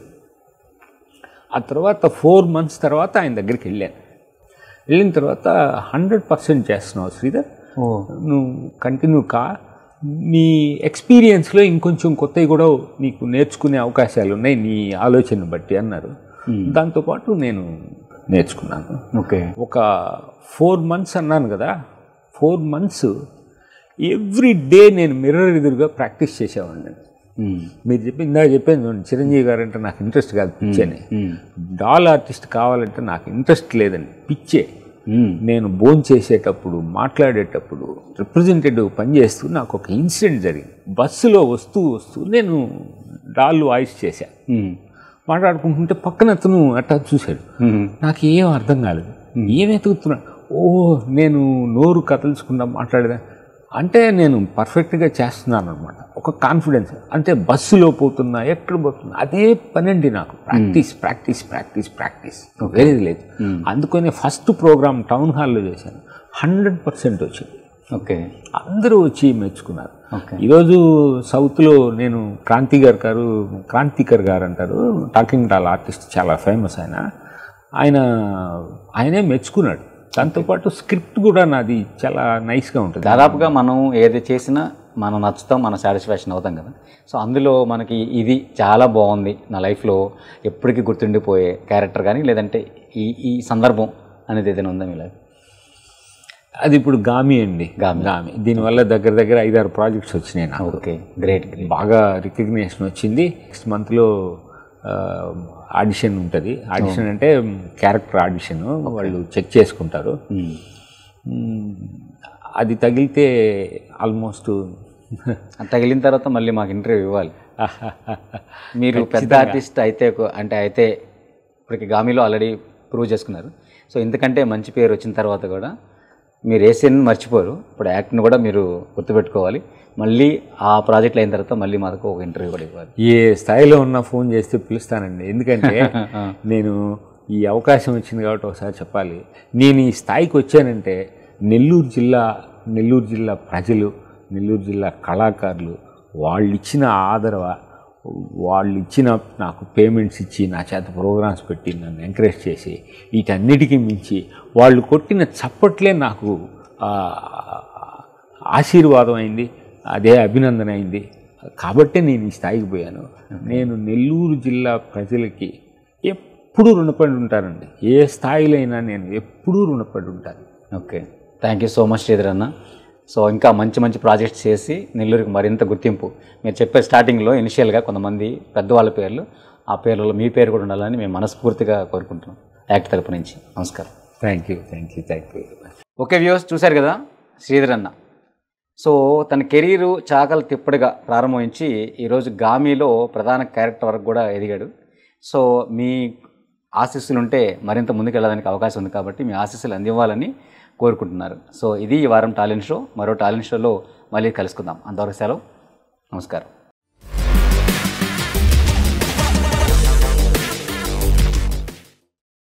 Speaker 2: ఆ తర్వాత ఫోర్ మంత్స్ తర్వాత ఆయన దగ్గరికి వెళ్ళాను వెళ్ళిన తర్వాత హండ్రెడ్ పర్సెంట్ చేస్తున్నావు శ్రీధర్
Speaker 1: ఓ
Speaker 2: నువ్వు కంటిన్యూ కా నీ ఎక్స్పీరియన్స్లో ఇంకొంచెం కొత్తవి కూడా నీకు నేర్చుకునే అవకాశాలు ఉన్నాయి నీ ఆలోచన బట్టి అన్నారు దాంతోపాటు నేను నేర్చుకున్నాను
Speaker 1: ఓకే
Speaker 2: ఒక ఫోర్ మంత్స్ అన్నాను కదా ఫోర్ మంత్స్ ఎవ్రీ డే నేను మిర్రర్ ఎదురుగా ప్రాక్టీస్ చేసేవాడిని
Speaker 1: మ్మ్.
Speaker 2: మీరు చెప్పి ఇందాక చెప్పాను చూడండి, చిరంజీవి గారు అంటే నాకు ఇంట్రెస్ట్ కాదు పిచ్చని
Speaker 1: మ్మ్.
Speaker 2: డాల్ ఆర్టిస్ట్ కావాలంటే నాకు ఇంట్రెస్ట్ లేదండి పిచ్చే
Speaker 1: మ్మ్.
Speaker 2: నేను భోజనం చేసేటప్పుడు మాట్లాడేటప్పుడు రిప్రజెంటేటివ్ పనిచేస్తూ నాకు ఒక ఇన్సిడెంట్ జరిగింది బస్సులో వస్తూ వస్తూ నేను డాల్ వాయిస్ చేశాను
Speaker 1: మ్మ్.
Speaker 2: మాట్లాడుకుంటుంటే పక్కన అతను అట్టా చూశాడు
Speaker 1: మ్మ్.
Speaker 2: నాకు ఏం అర్థం కాలేదు ఏం ఎతుకుతున్నాడు ఓ నేను నోరు కదల్చకుండా మాట్లాడదా అంటే నేను పర్ఫెక్ట్గా చేస్తున్నాను అనమాట ఒక కాన్ఫిడెన్స్ అంటే బస్సులో పోతున్నా ఎక్కడ పోతున్నా అదే పనండి నాకు ప్రాక్టీస్ ప్రాక్టీస్ ప్రాక్టీస్ ప్రాక్టీస్ వేరేది లేదు అందుకనే ఫస్ట్ ప్రోగ్రామ్ టౌన్ హాల్లో చేశాను హండ్రెడ్ పర్సెంట్ వచ్చింది
Speaker 1: ఓకే
Speaker 2: అందరూ వచ్చి మెచ్చుకున్నారు
Speaker 1: ఓకే
Speaker 2: ఈరోజు సౌత్లో నేను క్రాంతికర్ గారు క్రాంతికర్ గారు అంటారు టాకింగ్ డాల్ ఆర్టిస్ట్ చాలా ఫేమస్ ఆయన ఆయన ఆయనే మెచ్చుకున్నాడు దాంతోపాటు స్క్రిప్ట్ కూడా నాది చాలా నైస్గా ఉంటుంది
Speaker 1: దాదాపుగా మనం ఏది చేసినా మనం నచ్చుతాం మనం సాటిస్ఫాక్షన్ అవుతాం కదా సో అందులో మనకి ఇది చాలా బాగుంది నా లైఫ్లో ఎప్పటికీ గుర్తుండిపోయే క్యారెక్టర్ కానీ లేదంటే ఈ ఈ సందర్భం అనేది ఏదైనా ఉందా మీ లైఫ్
Speaker 2: అది ఇప్పుడు గామి అండి
Speaker 1: గామి.
Speaker 2: గామి దీనివల్ల దగ్గర దగ్గర ఐదారు ప్రాజెక్ట్స్ వచ్చినాయి నాకు
Speaker 1: ఓకే గ్రేట్ గ్రేట్
Speaker 2: బాగా రికగ్నేషన్ వచ్చింది నెక్స్ట్ మంత్లో ఆడిషన్ ఉంటుంది ఆడిషన్ అంటే క్యారెక్టర్ ఆడిషన్ వాళ్ళు చెక్ చేసుకుంటారు మ్మ్. అది తగిలితే ఆల్మోస్ట్
Speaker 1: అది తగిలిన తర్వాత మళ్ళీ మాకు ఇంటర్వ్యూ ఇవ్వాలి మీరు పెద్ద ఆర్టిస్ట్ అయితే ఒక- అంటే అయితే ఇప్పటికి గామిలో ఆల్రెడీ ప్రూవ్ చేసుకున్నారు సో ఎందుకంటే మంచి పేరు వచ్చిన తర్వాత కూడా మీరు ఏసీని మర్చిపోరు ఇప్పుడు యాక్ట్ని కూడా మీరు గుర్తుపెట్టుకోవాలి మళ్ళీ ఆ ప్రాజెక్ట్ అయిన తర్వాత మళ్ళీ మాకు ఒక ఇంటర్వ్యూ కూడా ఇవ్వాలి
Speaker 2: ఏ స్థాయిలో ఉన్నా ఫోన్ చేస్తే పిలుస్తానండి ఎందుకంటే నేను ఈ అవకాశం వచ్చింది కాబట్టి ఒకసారి చెప్పాలి నేను ఈ స్థాయికి వచ్చానంటే నెల్లూరు జిల్లా నెల్లూరు జిల్లా ప్రజలు నెల్లూరు జిల్లా కళాకారులు వాళ్ళు ఇచ్చిన ఆదరవ వాళ్ళు ఇచ్చిన నాకు పేమెంట్స్ ఇచ్చి నా చేత ప్రోగ్రామ్స్ పెట్టి నన్ను ఎంకరేజ్ చేసి వీటన్నిటికీ మించి వాళ్ళు కొట్టిన చప్పట్లే నాకు ఆ, ఆశీర్వాదం అయింది అదే అభినందన అయింది కాబట్టే నేను ఈ స్థాయికి పోయాను నేను నెల్లూరు జిల్లా ప్రజలకి ఎప్పుడూ రుణపడి ఉంటానండి ఏ స్థాయిలో అయినా నేను ఎప్పుడూ రుణపడి ఉంటాను
Speaker 1: okay thank you so much Sridhar అన్న సో ఇంకా మంచి మంచి ప్రాజెక్ట్స్ చేసి నెల్లూరుకి మరింత గుర్తింపు మీరు చెప్పే స్టార్టింగ్లో ఇనిషియల్గా కొంతమంది పెద్దవాళ్ళ పేర్లు ఆ పేర్లలో మీ పేరు కూడా ఉండాలని మేము మనస్ఫూర్తిగా కోరుకుంటున్నాం యాక్ట్ తరపు నుంచి నమస్కారం
Speaker 2: thank you thank you thank you very much
Speaker 1: okay views చూశారు కదా శ్రీధర్ అన్న సో తన కెరీరు చాకల తిప్పడిగా ప్రారంభించి ఈరోజు గామిలో ప్రధాన క్యారెక్టర్ వరకు కూడా ఎదిగాడు సో మీ ఆశీస్సులు ఉంటే మరింత ముందుకు వెళ్ళడానికి అవకాశం ఉంది కాబట్టి మీ ఆశీస్సులు అందివ్వాలని కోరుకుంటున్నారు సో ఇది ఈ వారం టాలెంట్ షో మరో టాలెంట్ షోలో మళ్ళీ కలుసుకుందాం అంతవరకు సెలవు నమస్కారం